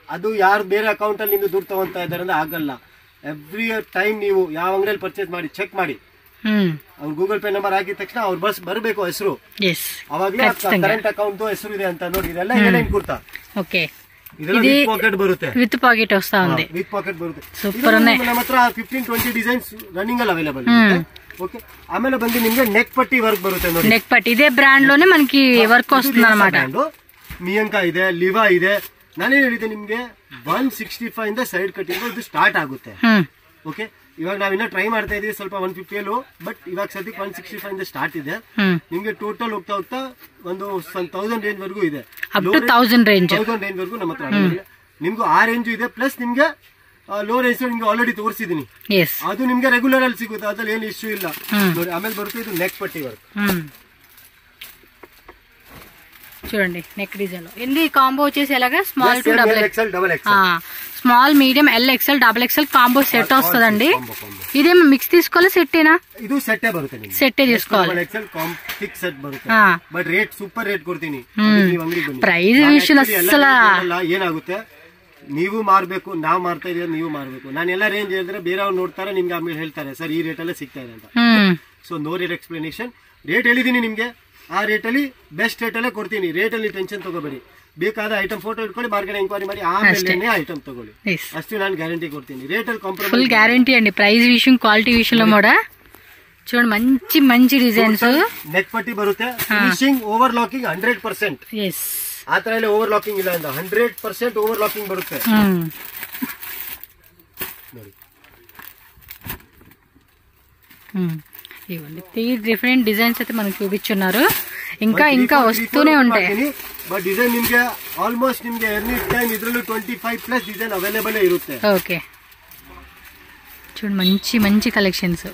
ಅದು ಯಾರು ಬೇರೆ ಅಕೌಂಟ್ ಅಲ್ಲಿ ನಿಮ್ದು ದುಡ್ಡು ತಗೊಂತಾ ಇದಾರೆ ಅಂದ್ರೆ ಆಗಲ್ಲ ಎವ್ರಿ ಟೈಮ್ ನೀವು ಯಾವ ಅಂಗಡಿಯಲ್ಲಿ ಪರ್ಚೇಸ್ ಮಾಡಿ ಚೆಕ್ ಮಾಡಿ ಹ್ಮ್ ಅವ್ರು ಗೂಗಲ್ ಪೇ ನಂಬರ್ ಹಾಕಿದ ತಕ್ಷಣ ಅವ್ರ ಬಸ್ ಬರಬೇಕು ಹೆಸರು ಎಸ್ ಅವಾಗಲೇ ಖಚಿతంగా. ಕರೆಂಟ್ ಅಕೌಂಟ್ ಹೆಸರು ಇದೆ ಅಂತ ನೋಡಿ ಇದೆಲ್ಲ ಏನೇನ್ ಕುರ್ತಾ ಓಕೆ ಇದೆಲ್ಲ ఇది- ವಿತ್ ಪಾಕೆಟ್ ಬರುತ್ತೆ ವಿತ್ ಪಾಕೆಟ್ ವಸ್ತಾ ఉంది ವಿತ್ ಪಾಕೆಟ್ ಬರುತ್ತೆ Super ಇದು ఉన్నాయి. ನಮ್ಮ ಹತ್ರ ಫಿಫ್ಟೀನ್ ಟ್ವೆಂಟಿ ಡಿಸೈನ್ಸ್ ರನ್ನಿಂಗ್ ಅಲ್ಲಿ ಅವೈಲೇಬಲ್ ಓಕೆ ಆಮೇಲೆ ಬಂದು ನಿಮ್ಗೆ ನೆಕ್ ಪಟ್ಟಿ ವರ್ಕ್ ಬರುತ್ತೆ ನೋಡಿ నెక్ పట్టి ఇదే బ్రాండ్ లోనే మనకి వర్క్ వస్తుంది అనమాట ಮಿಯಂಕ ಇದೆ ಲಿವಾ ಇದೆ ನಾನೇನ್ ಹೇಳಿದೆ ನಿಮ್ಗೆ ಒನ್ ಸಿಕ್ಸ್ಟಿ ಫೈವ್ ಇಂದ ಸೈಡ್ ಕಟ್ಟಿಂಗ್ ಇದು ಸ್ಟಾರ್ಟ್ ಆಗುತ್ತೆ ಓಕೆ ಇವಾಗ ನಾವಿನ್ನ ಟ್ರೈ ಮಾಡ್ತಾ ಇದೀವಿ ಸ್ವಲ್ಪ ಒನ್ ಫಿಫ್ಟಿಯಲ್ಲೂ ಬಟ್ ಇವಾಗ ಸದ್ಯಕ್ಕೆ ಒನ್ ಸಿಕ್ಸ್ಟಿ ಫೈವ್ ಇಂದ ಸ್ಟಾರ್ಟ್ ಇದೆ ನಿಮ್ಗೆ ಟೋಟಲ್ ಹೋಗ್ತಾ ಹೋಗ್ತಾ ಒಂದು ತೌಸಂಡ್ ರೇಂಜ್ ವರೆಗೂ ಇದೆ up to thousand range thousand range ವರೆಗೂ ನಮ್ಮ ಹತ್ರ available ಇದೆ. ನಿಮ್ಗೂ ಆ ರೇಂಜ್ ಇದೆ ಪ್ಲಸ್ ನಿಮ್ಗೆ ಲೋ ರೇಂಜ್ ನಿಮ್ಗೆ ಆಲ್ರೆಡಿ ತೋರಿಸಿದೀನಿ ఎస్ ಅದು ನಿಮ್ಗೆ ರೆಗ್ಯುಲರ್ ಅಲ್ಲಿ ಸಿಗುತ್ತೆ ಅದ್ರಲ್ಲಿ ಏನು ಇಶ್ಯೂ ಇಲ್ಲ ನೋಡಿ ಆಮೇಲೆ ಬರುತ್ತೆ ಇದು ನೆಕ್ ಪಟ್ಟಿ ವರ್ಕ್ చూడండి నెక్ డిజైన్ లో ఎన్ని కాంబో వచ్చేసి ఎలాగా small to double XL double XL small medium L XL double XL combo set వస్తుందండి ఇదేమో మిక్స్ తీసుకోవాలి సెట్టేనా ಇದು ಸೆಟ್ಟೇ ಬರುತ್ತೆ ನಿಮ್ಗೆ సెట్టే తీసుకోవాలి ಡಬಲ್ ಎಕ್ಸೆಲ್ ಫಿಕ್ಸ್ ಸೆಟ್ ಬರುತ್ತೆ ఆ, ಬಟ್ ರೇಟ್ ಸೂಪರ್ ರೇಟ್ ಕೊಡ್ತೀನಿ ನೀವು ಅಂಗಡಿಗೆ ಬನ್ನಿ Price ನಾನು ವಿಷಯ actually ಎಲ್ಲ ಅಸ್ಸಲ. range ಹೇಳಲ್ಲ. ಏನಾಗುತ್ತೆ ನೀವು ಮಾರ್ಬೇಕು ನಾವು ಮಾರ್ತಾ ಇದೀವಿ ನೀವು ಮಾರ್ಬೇಕು ನಾನು ಎಲ್ಲ ರೇಂಜ್ ಹೇಳಿದ್ರೆ ಬೇರೆಯವ್ರು ನೋಡ್ತಾರೆ ನಿಮ್ಗೆ ಆಮೇಲೆ ಹೇಳ್ತಾರೆ ಸರ್ ಈ ರೇಟಲ್ಲೇ ಸಿಗ್ತಾ ಇದೆ ಅಂತ um, so no rate explanation rate ಹೇಳಿದೀನಿ ನಿಮ್ಗೆ ಆ ರೇಟಲ್ಲಿ ಬೆಸ್ಟ್ ರೇಟಲ್ಲೇ ಕೊಡ್ತೀನಿ ರೇಟಲ್ಲಿ ಟೆನ್ಷನ್ ತಗೋಬೇಡಿ ಬೇಕಾದ ಐಟಮ್ ಫೋಟೋ ಇಟ್ಕೊಳ್ಳಿ ಮಾರ್ಕೆಟ್ ಎಂಕ್ವೈರಿ ಮಾಡಿ ಆಮೇಲೆ ಐಟಮ್ ತಗೊಳ್ಳಿ yes. ಅಷ್ಟು ನಾನು ಗ್ಯಾರಂಟಿ ಕೊಡ್ತೀನಿ ರೇಟಲ್ಲಿ ఫుల్ ಕಾಂಪ್ರಮೈಸ್ గ్యారంటీ అండి ప్రైస్ విషయం క్వాలిటీ విషయంలో కూడా చూడండి మంచి మంచి డిజైన్స్ ನೆಕ್ ಪಟ್ಟಿ ಬರುತ್ತೆ finishing over locking hundred percent yes ಆ ತರ ಎಲ್ಲ ಓವರ್ ಲಾಕಿಂಗ್ ಇಲ್ಲ ಅಂತ ಹಂಡ್ರೆಡ್ ಪರ್ಸೆಂಟ್ ಓವರ್ ಲಾಕಿಂಗ್ ಬರುತ್ತೆ ನೋಡಿ ఇవ్వండి త్రీ డిఫరెంట్ డిజైన్స్ అయితే మనకు చూపించున్నారు ఇంకా ఇంకా వస్తూనే ఉంటాయి ಬಟ್ ಡಿಸೈನ್ ನಿಮ್ಗೆ ಆಲ್ಮೋಸ್ಟ್ ನಿಮ್ಗೆ ಎರ್ನಿ ಟೈಮ್ ಇದ್ರಲ್ಲೂ twenty five plus design available ಇರುತ್ತೆ ఓకే చూడండి మంచి మంచి కలెక్షన్స్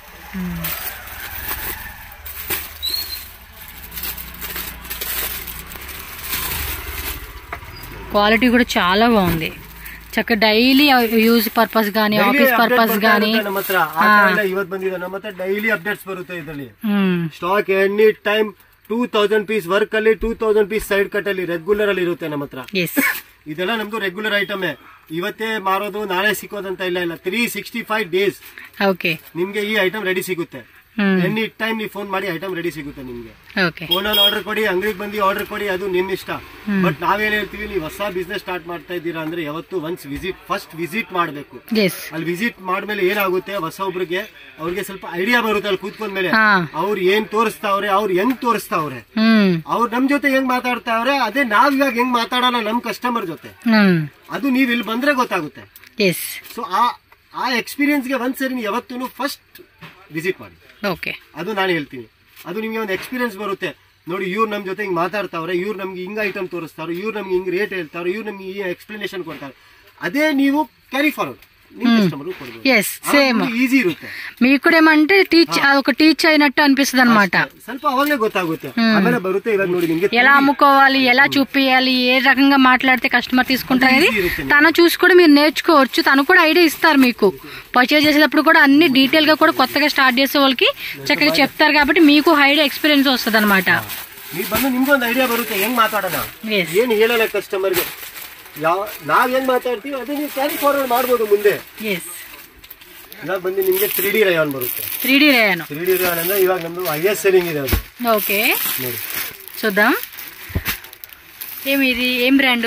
క్వాలిటీ కూడా చాలా బాగుంది చక్క డైలీ యూజ్ పర్పస్ కానీ Daily ఆఫీస్ update పర్పస్ ಬರ್ತಾ కానీ ಇರುತ್ತೆ ನಮ್ಮ ಹತ್ರ ಆ ತರ ಎಲ್ಲ ಇವತ್ತು ಬಂದಿದೆ ನಮ್ಮ ಹತ್ರ ಡೈಲಿ ಅಪ್ಡೇಟ್ಸ್ ಬರುತ್ತೆ ಇದರಲ್ಲಿ stock any time two thousand piece work ಅಲ್ಲಿ two thousand piece side cut ಅಲ್ಲಿ ರೆಗ್ಯುಲರ್ ಅಲ್ಲಿ ಇರುತ್ತೆ ನಮ್ಮ ಹತ್ರ ఎస్ ಇದೆಲ್ಲ ನಮ್ದು ರೆಗ್ಯುಲರ್ ಐಟಮ್ ಇವತ್ತೇ ಮಾರೋದು ನಾಳೆ ಸಿಕ್ಕೋದಂತ ಇಲ್ಲ ಇಲ್ಲ three sixty five days okay ನಿಮ್ಗೆ ಈ ಐಟಮ್ ರೆಡಿ ಸಿಗುತ್ತೆ ಎನಿ ಟೈಮ್ ನೀವು ಫೋನ್ ಮಾಡಿ ಐಟಮ್ ರೆಡಿ ಸಿಗುತ್ತೆ ನಿಮ್ಗೆ ఓకే ಫೋನಲ್ಲಿ ಆರ್ಡರ್ ಕೊಡಿ ಅಂಗಡಿಗೆ ಬಂದು ಆರ್ಡರ್ ಕೊಡಿ ಅದು ನಿಮ್ ಇಷ್ಟ ಬಟ್ ನಾವೇನ್ ಹೇಳ್ತೀವಿ ನೀವು ಹೊಸ ಬಿಸ್ನೆಸ್ ಸ್ಟಾರ್ಟ್ ಮಾಡ್ತಾ ಇದ್ದೀರಾ ಅಂದ್ರೆ ಯಾವತ್ತು ಒನ್ಸ್ ವಿಸಿಟ್ ಫಸ್ಟ್ ವಿಸಿಟ್ ಮಾಡಬೇಕು ఎస్ ಅಲ್ಲಿ ವಿಸಿಟ್ ಮಾಡ್ಮೇಲೆ ಏನಾಗುತ್ತೆ ಹೊಸ ಒಬ್ರಿಗೆ ಅವ್ರಿಗೆ ಸ್ವಲ್ಪ ಐಡಿಯಾ ಬರುತ್ತೆ ಅಲ್ಲಿ ಕೂತ್ಕೊಂಡ್ಮೇಲೆ ಹಾ ಅವ್ರು ಏನ್ ತೋರಿಸ್ತಾವ್ರೆ ಅವ್ರು ಹೆಂಗ್ ತೋರಿಸ್ತಾವ್ರೆ ಹ್ಮ್ ಅವ್ರು ನಮ್ ಜೊತೆ ಹೆಂಗ್ ಮಾತಾಡ್ತಾವ್ರೆ ಅದೇ ನಾವ್ ಇವಾಗ ಹೆಂಗ್ ಮಾತಾಡೋಣ ನಮ್ ಕಸ್ಟಮರ್ ಜೊತೆ ಹ್ಮ್ ಅದು ನೀವ್ ಇಲ್ಲಿ ಬಂದ್ರೆ ಗೊತ್ತಾಗುತ್ತೆ ఎస్ ಸೊ ಆ ಆ ಎಕ್ಸ್ಪೀರಿಯನ್ಸ್ಗೆ ಒಂದ್ಸರಿ ನೀವು ಯಾವತ್ತೂ ಫಸ್ಟ್ ವಿಸಿಟ್ ಮಾಡಿ ఓకే ಅದು ನಾನು ಹೇಳ್ತೀನಿ ಅದು ನಿಮ್ಗೆ ಒಂದು ಎಕ್ಸ್ಪೀರಿಯನ್ಸ್ ಬರುತ್ತೆ ನೋಡಿ ಇವ್ರು ನಮ್ ಜೊತೆ ಹಿಂಗ್ ಮಾತಾಡ್ತಾವ್ರೆ ಇವ್ರು ನಮ್ಗೆ ಹಿಂಗ್ ಐಟಮ್ ತೋರಿಸ್ತಾರೆ ಇವ್ರು ನಮ್ಗೆ ಹಿಂಗ್ ರೇಟ್ ಹೇಳ್ತಾರೆ ಇವ್ರು ನಮ್ಗೆ ಈ ಎಕ್ಸ್ಪ್ಲನೇಷನ್ ಕೊಡ್ತಾರೆ ಅದೇ ನೀವು ಕ್ಯಾರಿ ಫಾರ್ವರ್ಡ್ ನಿಮ್ ಕಸ್ಟಮರ್ ಕೊಡ್ಬೋದು ఎస్ సేమ్ ಈಸಿ ಇರುತ್ತೆ మీకు కూడా ఏమంటే టీచ్ ఒక టీచ్ అయినట్టు అనిపిస్తుంది అనమాట ಸ್ವಲ್ಪ ಅವಾಗಲೇ ಗೊತ್ತಾಗುತ್ತೆ ಆಮೇಲೆ ಬರುತ್ತೆ ಇವಾಗ ನೋಡಿ ನಿಮ್ಗೆ ఎలా అమ్ముకోవాలి ఎలా చూపియాలి ఏ రకంగా మాట్లాడితే కస్టమర్ తీసుకుంటారు అనేది Easy ఇರುತ್ತೆ తను చూసి కూడా మీరు నేర్చుకోవచ్చు తను కూడా ఐడియా ఇస్తారు మీకు పర్చేజ్ చేసేటప్పుడు కూడా అన్ని డీటెయిల్ గా కూడా కొత్తగా స్టార్ట్ చేసే వాళ్ళకి చక్కగా చెప్తారు కాబట్టి మీకు ఐడియా ఎక్స్పీరియన్స్ వస్తుంది అనమాట ನೀವು ಬಂದು ನಿಮ್ಗೊಂದು ಐಡಿಯಾ ಬರುತ್ತೆ ಹೆಂಗ್ ಮಾತಾಡೋಣ ಏನ್ ಹೇಳೋಣ ಕಸ್ಟಮರ್ಗೆ ಯಾವ ನಾವ್ ಹೆಂಗ್ ಮಾತಾಡ್ತೀವಿ ಅದೇ ನೀವು ಕ್ಯಾರಿ ಫಾರ್ವರ್ಡ್ ಮಾಡ್ಬೋದು ಮುಂದೆ ఎస్ ಇವಾಗ ಬಂದು ನಿಮ್ಗೆ ತ್ರೀ ಡಿ ರಯಾನ್ ಬರುತ್ತೆ three D rayon three D rayon ಅಂದ್ರೆ ಇವಾಗ ನಮ್ದು ಐ ಎಸ್ ಸೆಲ್ಲಿಂಗ್ ಇದೆ ಅದು ఓకే ನೋಡಿ చూద్దాం ఏమి ఇది ఏం బ్రాండ్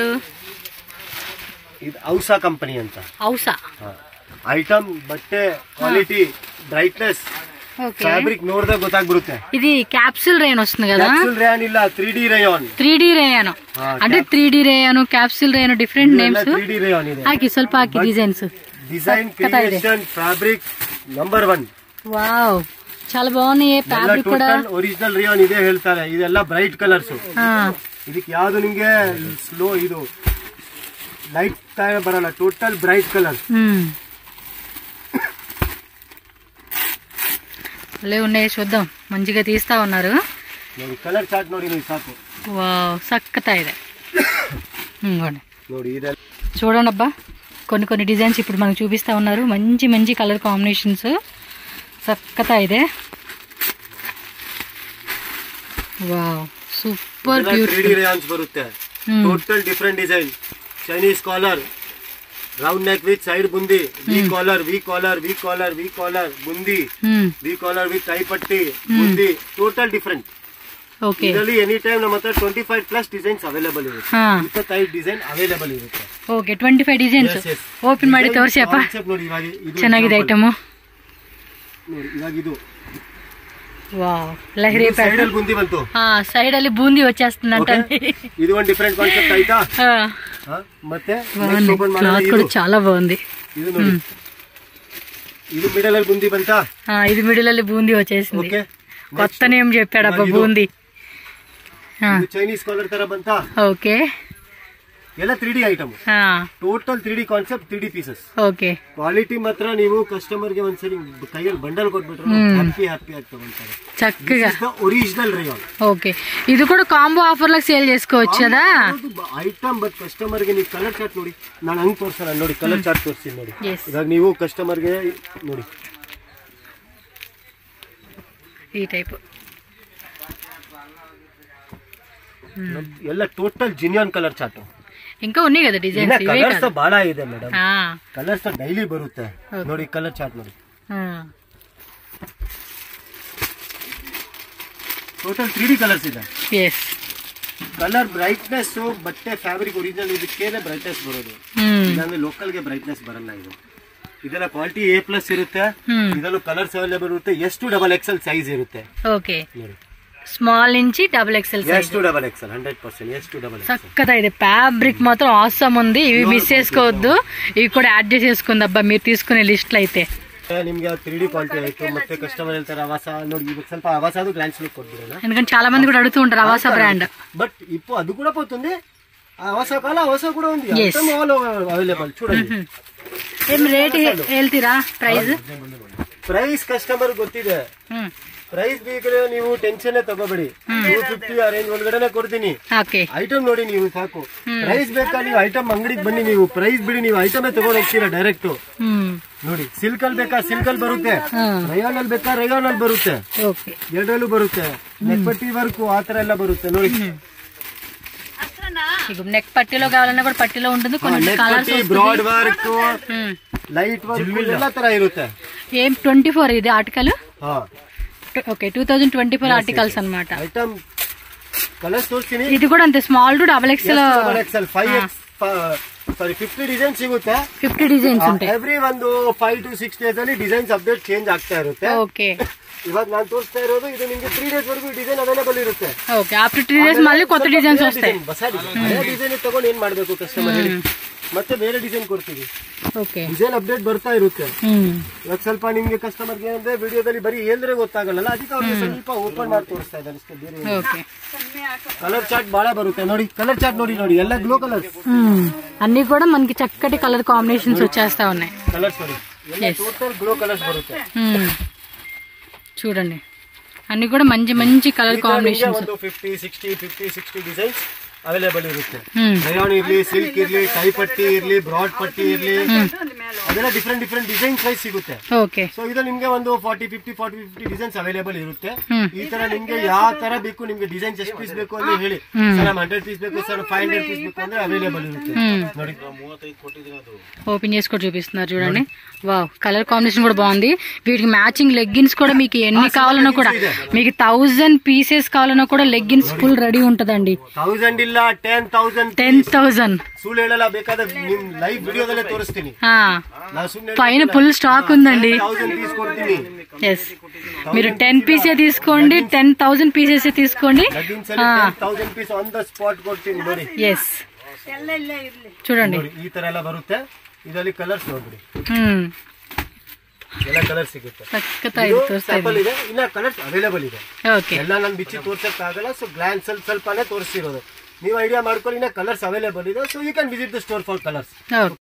ಇದು ಔಸಾ ಕಂಪನಿ ಅಂತ ఔసా ಐಟಮ್ ಬಟ್ಟೆ ಕ್ವಾಲಿಟಿ ಬ್ರೈಟ್ನೆಸ್ ఓకే ಫ್ಯಾಬ್ರಿಕ್ ನೋಡಿದಾಗ ಗೊತ್ತಾಗ್ಬಿಡುತ್ತೆ ఇది క్యాప్సూల్ రేయన్ వస్తుంది కదా ಕ್ಯಾಪ್ಸೂಲ್ ರ್ಯಾನ್ ಇಲ್ಲ three D rayon three D rayon ಹಾ, అంటే three D rayon capsule rayon different names three D rayon ಇದೆ ಹಾಕಿ ಸ್ವಲ್ಪ ಹಾಕಿ ಡಿಸೈನ್ಸ್ ಡಿಸೈನ್ ಸಖತ್ತಾಗಿದೆ. Creation fabric number one wow చాలా బాగున్నాయి ఫ్యాబ్రిక్ కూడా ಟೋಟಲ್ ಒರಿಜಿನಲ್ ರಿಯಾನ್ ಇದೆ ಹೇಳ್ತಾರೆ ಇದೆಲ್ಲ ಬ್ರೈಟ್ ಕಲರ್ಸ್ ఆ, ಇದಕ್ಕೆ ಯಾವ್ದು ನಿಮ್ಗೆ ಸ್ಲೋ ಇದು ಲೈಟ್ ಬರಲ್ಲ ಟೋಟಲ್ ಬ್ರೈಟ್ ಕಲರ್ మ్మ్. భలే ఉన్నాయి చూద్దాం మంచిగా తీస్తా ఉన్నారు ನೋಡಿ ಕಲರ್ ಚಾರ್ಟ್ ನೋಡಿ ನೀವು ಸಾಕು వావ్ సక్కతా ಇದೆ ఇంకోండి ನೋಡಿ ಇದೆಲ್ಲ చూడండి అబ్బా కొన్ని కొన్ని డిజైన్స్ ఇప్పుడు మనకు చూపిస్తా ఉన్నారు మంచి మంచి కలర్ కాంబినేషన్స్ సక్కతా ಇದೆ wow super three beautiful D rayons ಬರುತ್ತೆ total different design Chinese collar round neck with side ಬುಂದಿ V collar V collar V collar V collar ಬುಂದಿ hmm V collar with tie ಪಟ್ಟಿ ಬುಂದಿ ಟೋಟಲ್ ಡಿಫ್ರೆಂಟ್ ಓಕೆ ಇದರಲ್ಲಿ any time ನಮ್ಮ ಹತ್ರ twenty five plus designs available ಇರುತ್ತೆ ಹಾ ಇಪ್ಪತ್ತೈದು ಡಿಸೈನ್ ಅವೈಲೇಬಲ್ ಇರುತ್ತೆ okay twenty five designs Yes, yes. Open ಮಾಡಿ ತೋರಿಸಿ ಅಪ್ಪ Concept ನೋಡಿ ಇವಾಗ ಇದು ಚೆನ್ನಾಗಿದೆ example. ಐಟಮು ನೋಡಿ ಇವಾಗ ಇದು ವಾವ್ ಲಹರಿ ಸೈಡ್ ಅಲ್ಲಿ ಬುಂದಿ ಬಂತು ಹಾ ಸೈಡ್ ಅಲ್ಲಿ ಬೂಂದಿ వచ్చేస్తుందంట Okay? ಇದು ಒಂದು ಡಿಫ್ರೆಂಟ್ ಕಾನ್ಸೆಪ್ಟ್ ಆಯ್ತಾ ಹಾ? ಮತ್ತೆ next open క్లాత్ ಮಾಡೋದು కూడా ಇದು చాలా బాగుంది ಇದು ನೋಡಿ ಇದು ಮಿಡಲ್ ಅಲ್ಲಿ ಬುಂದಿ ಬಂತಾ ఆ, ఇది మిడిల్ ಅಲ್ಲಿ బూందీ వచ్చేసింది ಓಕೆ కొత్త నేమ్ చెప్పాడు అబ్బా ఇది. బూందీ ఆ, ಇದು ಚೈನೀಸ್ ಕಾಲರ್ ತರ ಬಂತಾ ఓకే ಎಲ್ಲ three D item ah, total three D concept three D pieces okay quality ಮಾತ್ರ ನೀವು ಕಸ್ಟಮರ್ಗೆ ಒಂದ್ಸರಿ ಕೈಯಲ್ಲಿ ಬಂಡಲ್ ಕೊಟ್ಬಿಟ್ರೆ ಹ್ಯಾಪಿ ಹ್ಯಾಪಿ ಆಗಿ ತಗೊಂತಾರೆ చక్కగా ಒರಿಜಿನಲ್ ರೇಯಾನ್ ఓకే ఇది కూడా కాంబో ఆఫర్ లకు సేల్ చేసుకోవచ్చు కదా ಐಟಮ್ ಬಟ್ ಕಸ್ಟಮರ್ಗೆ ನೀವು ಕಲರ್ ಚಾರ್ಟ್ ನೋಡಿ ನಾನು ಹಂಗ್ ತೋರ್ಸಲ್ಲ ನೋಡಿ ಕಲರ್ ಚಾರ್ಟ್ ತೋರಿಸ್ತೀನಿ ನೋಡಿ ಎಸ್ ಇವಾಗ ನೀವು ಕಸ್ಟಮರ್ಗೆ ನೋಡಿ ఈ టైప్ ಎಲ್ಲ ಟೋಟಲ್ ಜಿನಿಯಾನ್ ಕಲರ್ ಚಾರ್ಟ್ ఇంకా ఉన్నాయి కదా ಇನ್ನ డిజైన్స్ ఇవే ಕಲರ್ಸ್ కదా ಬಹಳ ಇದೆ ಮೇಡಮ್ ఆ, ಕಲರ್ಸ್ ಡೈಲಿ ಬರುತ್ತೆ Okay. ನೋಡಿ ಕಲರ್ ಚಾರ್ಟ್ ನೋಡಿ ah, total three D colours ಇದೆ ఎస్ ಕಲರ್ ಬ್ರೈಟ್ನೆಸ್ ಬಟ್ಟೆ ಫ್ಯಾಬ್ರಿಕ್ ಒರಿಜಿನಲ್ ಇದಕ್ಕೇನೆ ಬ್ರೈಟ್ನೆಸ್ ಬರೋದು ఉమ్, ಇಲ್ಲಾಂದ್ರೆ ಲೋಕಲ್ಗೆ ಬ್ರೈಟ್ನೆಸ್ ಬರಲ್ಲ ಇದು ಇದೆಲ್ಲ ಕ್ವಾಲಿಟಿ ಎ ಪ್ಲಸ್ ಇರುತ್ತೆ Hmm. ಇದರಲ್ಲೂ ಕಲರ್ಸ್ ಅವೈಲೇಬಲ್ ಇರುತ್ತೆ ಎಷ್ಟು ಡಬಲ್ ಎಕ್ಸೆಲ್ ಸೈಜ್ ಇರುತ್ತೆ ఓకే ನೋಡಿ స్మాల్ నుంచి డబుల్ ఎక్సెల్ సైజ్ ಎಷ್ಟು ಡಬಲ್ ఎక్సెల్ హండ్రెడ్ పర్సెంట్ ಎಷ್ಟು డబల్ ఎక్సెల్ చక్కగా ఇది ఫ్యాబ్రిక్ మాత్రం ఆసమ్ ఉంది ఇవి మిస్ చేసుకోవద్దు ఇవి కూడా యాడ్ చేసేసుకుంది అబ్బా మీరు తీసుకునే లిస్ట్ అయితే ನಿಮ್ಗೆ ತ್ರೀ ಡಿ ಕ್ವಾಲಿಟಿ ಆಯ್ತು ಮತ್ತೆ ಕಸ್ಟಮರ್ ಹೇಳ್ತಾರೆ ಆವಾಸ ನೋಡಿ ಇವಾಗ ಸ್ವಲ್ಪ ಆವಾಸದು ಗ್ಲಾನ್ಸ್ ಲುಕ್ ಕೊಟ್ಬಿಡೋಣ ఎందుకంటే చాలా మంది కూడా అడుగుతూ ఉంటారు అవాసా బ్రాండ్ బట్ ఇప్పుడు అది కూడా పోతుంది ఆవాస కాల ఆవాస కూడా ఉంది Yes. ఆల్ అవైలబుల్ చూడండి ఏం రేట్ ಹೇಳ್ತೀರಾ ಪ್ರೈಸ್ ಪ್ರೈಸ್ ಕಸ್ಟಮರ್ ಗೊತ್ತಿದೆ ಪ್ರೈಸ್ ಬೇಕಾದ್ರೆ ನೀವು ಟೆನ್ಷನ್ ತಗೋಬೇಡಿ ಟೂ ಫಿಫ್ಟಿ ಆ ರೇಂಜ್ ಒಳಗಡೆನೆ ಕೊಡ್ತೀನಿ ఓకే ಐಟಮ್ ನೋಡಿ ನೀವು ಸಾಕು ಪ್ರೈಸ್ ಬೇಕಾ ನೀವು ಐಟಮ್ ಅಂಗಡಿಗೆ ಬನ್ನಿ ನೀವು ಪ್ರೈಸ್ ಬಿಡಿ ನೀವು ಐಟಮೇ ತಗೊಂಡು ಹೋಗ್ತೀರಾ ಡೈರೆಕ್ಟ್ ನೋಡಿ ಸಿಲ್ಕ್ ಅಲ್ಲಿ ಬೇಕಾ ಸಿಲ್ಕ್ ಅಲ್ಲಿ ಬರುತ್ತೆ ರಯಾನ್ ಅಲ್ಲಿ ಬೇಕಾ ರಯಾನ್ ಅಲ್ಲಿ ಬರುತ್ತೆ ఓకే ಎರಡರಲ್ಲೂ ಬರುತ್ತೆ ನೆಕ್ಪಟ್ಟಿ ವರ್ಕು ಆ ತರ ಎಲ್ಲ ಬರುತ್ತೆ ನೋಡಿ ఇక నెక్ పట్టీలో కావాలన్నా కూడా పట్టీలో ఉంటుంది కొన్ని కలర్స్ ನೆಕ್ಪಟ್ಟಿ ಬ್ರಾಡ್ ವರ್ಕ್ ಲೈಟ್ ವರ್ಕ್ ಎಲ್ಲ ತರ ಇರುತ್ತೆ ఏం ట్వంటీ ఫోర్ ఇది ఆర్టికల్ ಹಾ okay two thousand twenty four articles అనమాట ಐಟಮ್ ಕಲರ್ಸ್ ತೋರಿಸ್ತೀನಿ ఇది కూడా అంతే small to double XL XL five X sorry fifty design ಸಿಗುತ್ತೆ ఫిఫ్టీ డిజైన్స్ ఉంటాయి ಎವ್ರಿ ಒಂದು ಫೈವ್ ಟು ಸಿಕ್ಸ್ ಡೇಸ್ ಅಲ್ಲಿ ಡಿಸೈನ್ಸ್ ಅಪ್ಡೇಟ್ ಚೇಂಜ್ ಆಗ್ತಾ ಇರುತ್ತೆ ఓకే ಇವಾಗ ನಾನು ತೋರಿಸ್ತಾ ಇರೋದು ಇದು ನಿಮ್ಗೆ ತ್ರೀ ಡೇಸ್ ವರೆಗೂ ಡಿಸೈನ್ ಅವೈಲೇಬಲ್ ಇರುತ್ತೆ ఓకే ఆఫ్టర్ త్రీ డేస్ మళ్ళీ కొత్త డిజైన్స్ వస్తాయి ಹೊಸ ಡಿಸೈನ್ ತಗೊಂಡು ಏನ್ ಮಾಡ್ಬೇಕು ಕಸ್ಟಮರ್ ಹೇಳಿ ಮತ್ತೆ ಬೇರೆ ಡಿಸೈನ್ ಕೊಡ್ತೀವಿ ఓకే ಡಿಸೈನ್ ಅಪ್ಡೇಟ್ ಬರ್ತಾ ಇರುತ್ತೆ ಇವಾಗ ಸ್ವಲ್ಪ ನಿಮ್ಗೆ ಕಸ್ಟಮರ್ಗೆ ಏನಂದ್ರೆ ವಿಡಿಯೋದಲ್ಲಿ ಬರೀ ಹೇಳಿದ್ರೆ ಗೊತ್ತಾಗಲ್ಲ ಅದಕ್ಕೆ ಅವ್ರಿಗೆ ಸ್ವಲ್ಪ ಓಪನ್ ಮಾಡಿ ತೋರಿಸ್ತಾ ಇದ್ದಾರೆ ಅಷ್ಟೇ ಬೇರೆ ఓకే ಕಲರ್ ಚಾರ್ಟ್ ಬಹಳ ಬರುತ್ತೆ ನೋಡಿ ಕಲರ್ ಚಾರ್ಟ್ ನೋಡಿ ನೋಡಿ ಎಲ್ಲ ಗ್ಲೋ ಕಲರ್ಸ್ అన్ని కూడా మనకి చక్కటి కలర్ కాంబినేషన్స్ వచ్చేస్తా ఉన్నాయి ಕಲರ್ಸ್ ನೋಡಿ ಎಲ್ಲ ಟೋಟಲ್ ಗ್ಲೋ ಕಲರ್ಸ್ ಬರುತ್ತೆ మ్మ్. చూడండి అన్ని కూడా మంచి మంచి కలర్ ಈ ತರ ನಿಮ್ಗೆ కాంబినేషన్స్ ಒಂದು fifty sixty fifty sixty designs available ಇರುತ್ತೆ మ్మ్. ರಯಾನ್ ಇರ್ಲಿ ಸಿಲ್ಕ್ ಇರ್ಲಿ ಟೈ ಪಟ್ಟಿ ಇರ್ಲಿ ಬ್ರಾಡ್ ಪಟ್ಟಿ ಇರ್ಲಿ ಅದೆಲ್ಲ ಡಿಫ್ರೆಂಟ್ ಡಿಫ್ರೆಂಟ್ ಡಿಸೈನ್ ಸೈಜ್ ಸಿಗುತ್ತೆ ఓకే ಸೊ ಇದು ನಿಮ್ಗೆ ಒಂದು forty fifty forty fifty designs available ಇರುತ್ತೆ ಹ್ಮ್. ಈ ತರ ನಿಮ್ಗೆ ಯಾವ ತರ ಬೇಕು ನಿಮ್ಗೆ ಡಿಸೈನ್ಸ್ ಎಷ್ಟು ಪೀಸ್ ಬೇಕು ಅಂತ ಹೇಳಿ ಸರ್ ಹಂಡ್ರೆಡ್ ಪೀಸ್ ಬೇಕು ಸರ್ ಫೈವ್ ಹಂಡ್ರೆಡ್ ಪೀಸ್ ಬೇಕು ಅಂದ್ರೆ ಅವೈಲೇಬಲ್ ಇರುತ್ತೆ మ్మ్. ನೋಡಿ ఓపెన్ చేసి కూడా చూపిస్తున్నారు చూడండి వావ్ కలర్ కాంబినేషన్ కూడా బాగుంది వీటికి మ్యాచింగ్ లెగ్గిన్స్ కూడా మీకు ఎన్ని కావాలన్నా కూడా మీకు థౌజండ్ పీసెస్ కావాలన్నా కూడా లెగ్గిన్స్ ఫుల్ రెడీ ఉంటదండి ತೌಸಂಡ್ ಇಲ್ಲ ಟೆನ್ ತೌಸಂಡ್ టెన్ థౌజండ్ ಸುಳ್ಳು ಹೇಳಲ್ಲ ಬೇಕಾದ್ರೆ ನಿಮ್ ಲೈವ್ ವಿಡಿಯೋದಲ್ಲೇ ತೋರಿಸ್ತೀನಿ ನಾ ಸುಮ್ನೆ పైన ఫుల్ స్టాక్ ఉందండి ತೌಸಂಡ್ ಪೀಸ್ ಕೊಡ್ತೀನಿ ఎస్ మీరు టెన్ పీసే తీసుకోండి టెన్ థౌజండ్ పీసెస్ తీసుకోండి ಲಗಿನ್ಸ್ ಅಲ್ಲಿ thousand piece on the spot ಕೊಡ್ತೀನಿ ನೋಡಿ ఎస్ చూడండి ನೋಡಿ ಈ ತರ ಎಲ್ಲ ಬರುತ್ತೆ ಇದರಲ್ಲಿ ಕಲರ್ಸ್ ನೋಡ್ಬಿಡಿ మ్మ్. ಎಲ್ಲ ಕಲರ್ ಸಿಗುತ್ತೆ చక్కగా ఇది చూస్తాయి ಸ್ಯಾಂಪಲ್ ಇದೆ ಇನ್ನ ಕಲರ್ಸ್ ಅವೈಲೇಬಲ್ ಇದೆ ఓకే ಎಲ್ಲ ನಾನು ಬಿಚ್ಚಿ ತೋರ್ಸಕ್ ಆಗಲ್ಲ ಸೊ ಗ್ಲಾನ್ಸ್ ಅಲ್ಲಿ ಸ್ವಲ್ಪನೇ ತೋರಿಸಿರೋದು ನೀವು ಐಡಿಯಾ ಮಾಡ್ಕೊಳ್ಳಿ ಇನ್ನ ಕಲರ್ಸ್ ಅವೈಲೇಬಲ್ ಇದೆ so you can visit the store for colours okay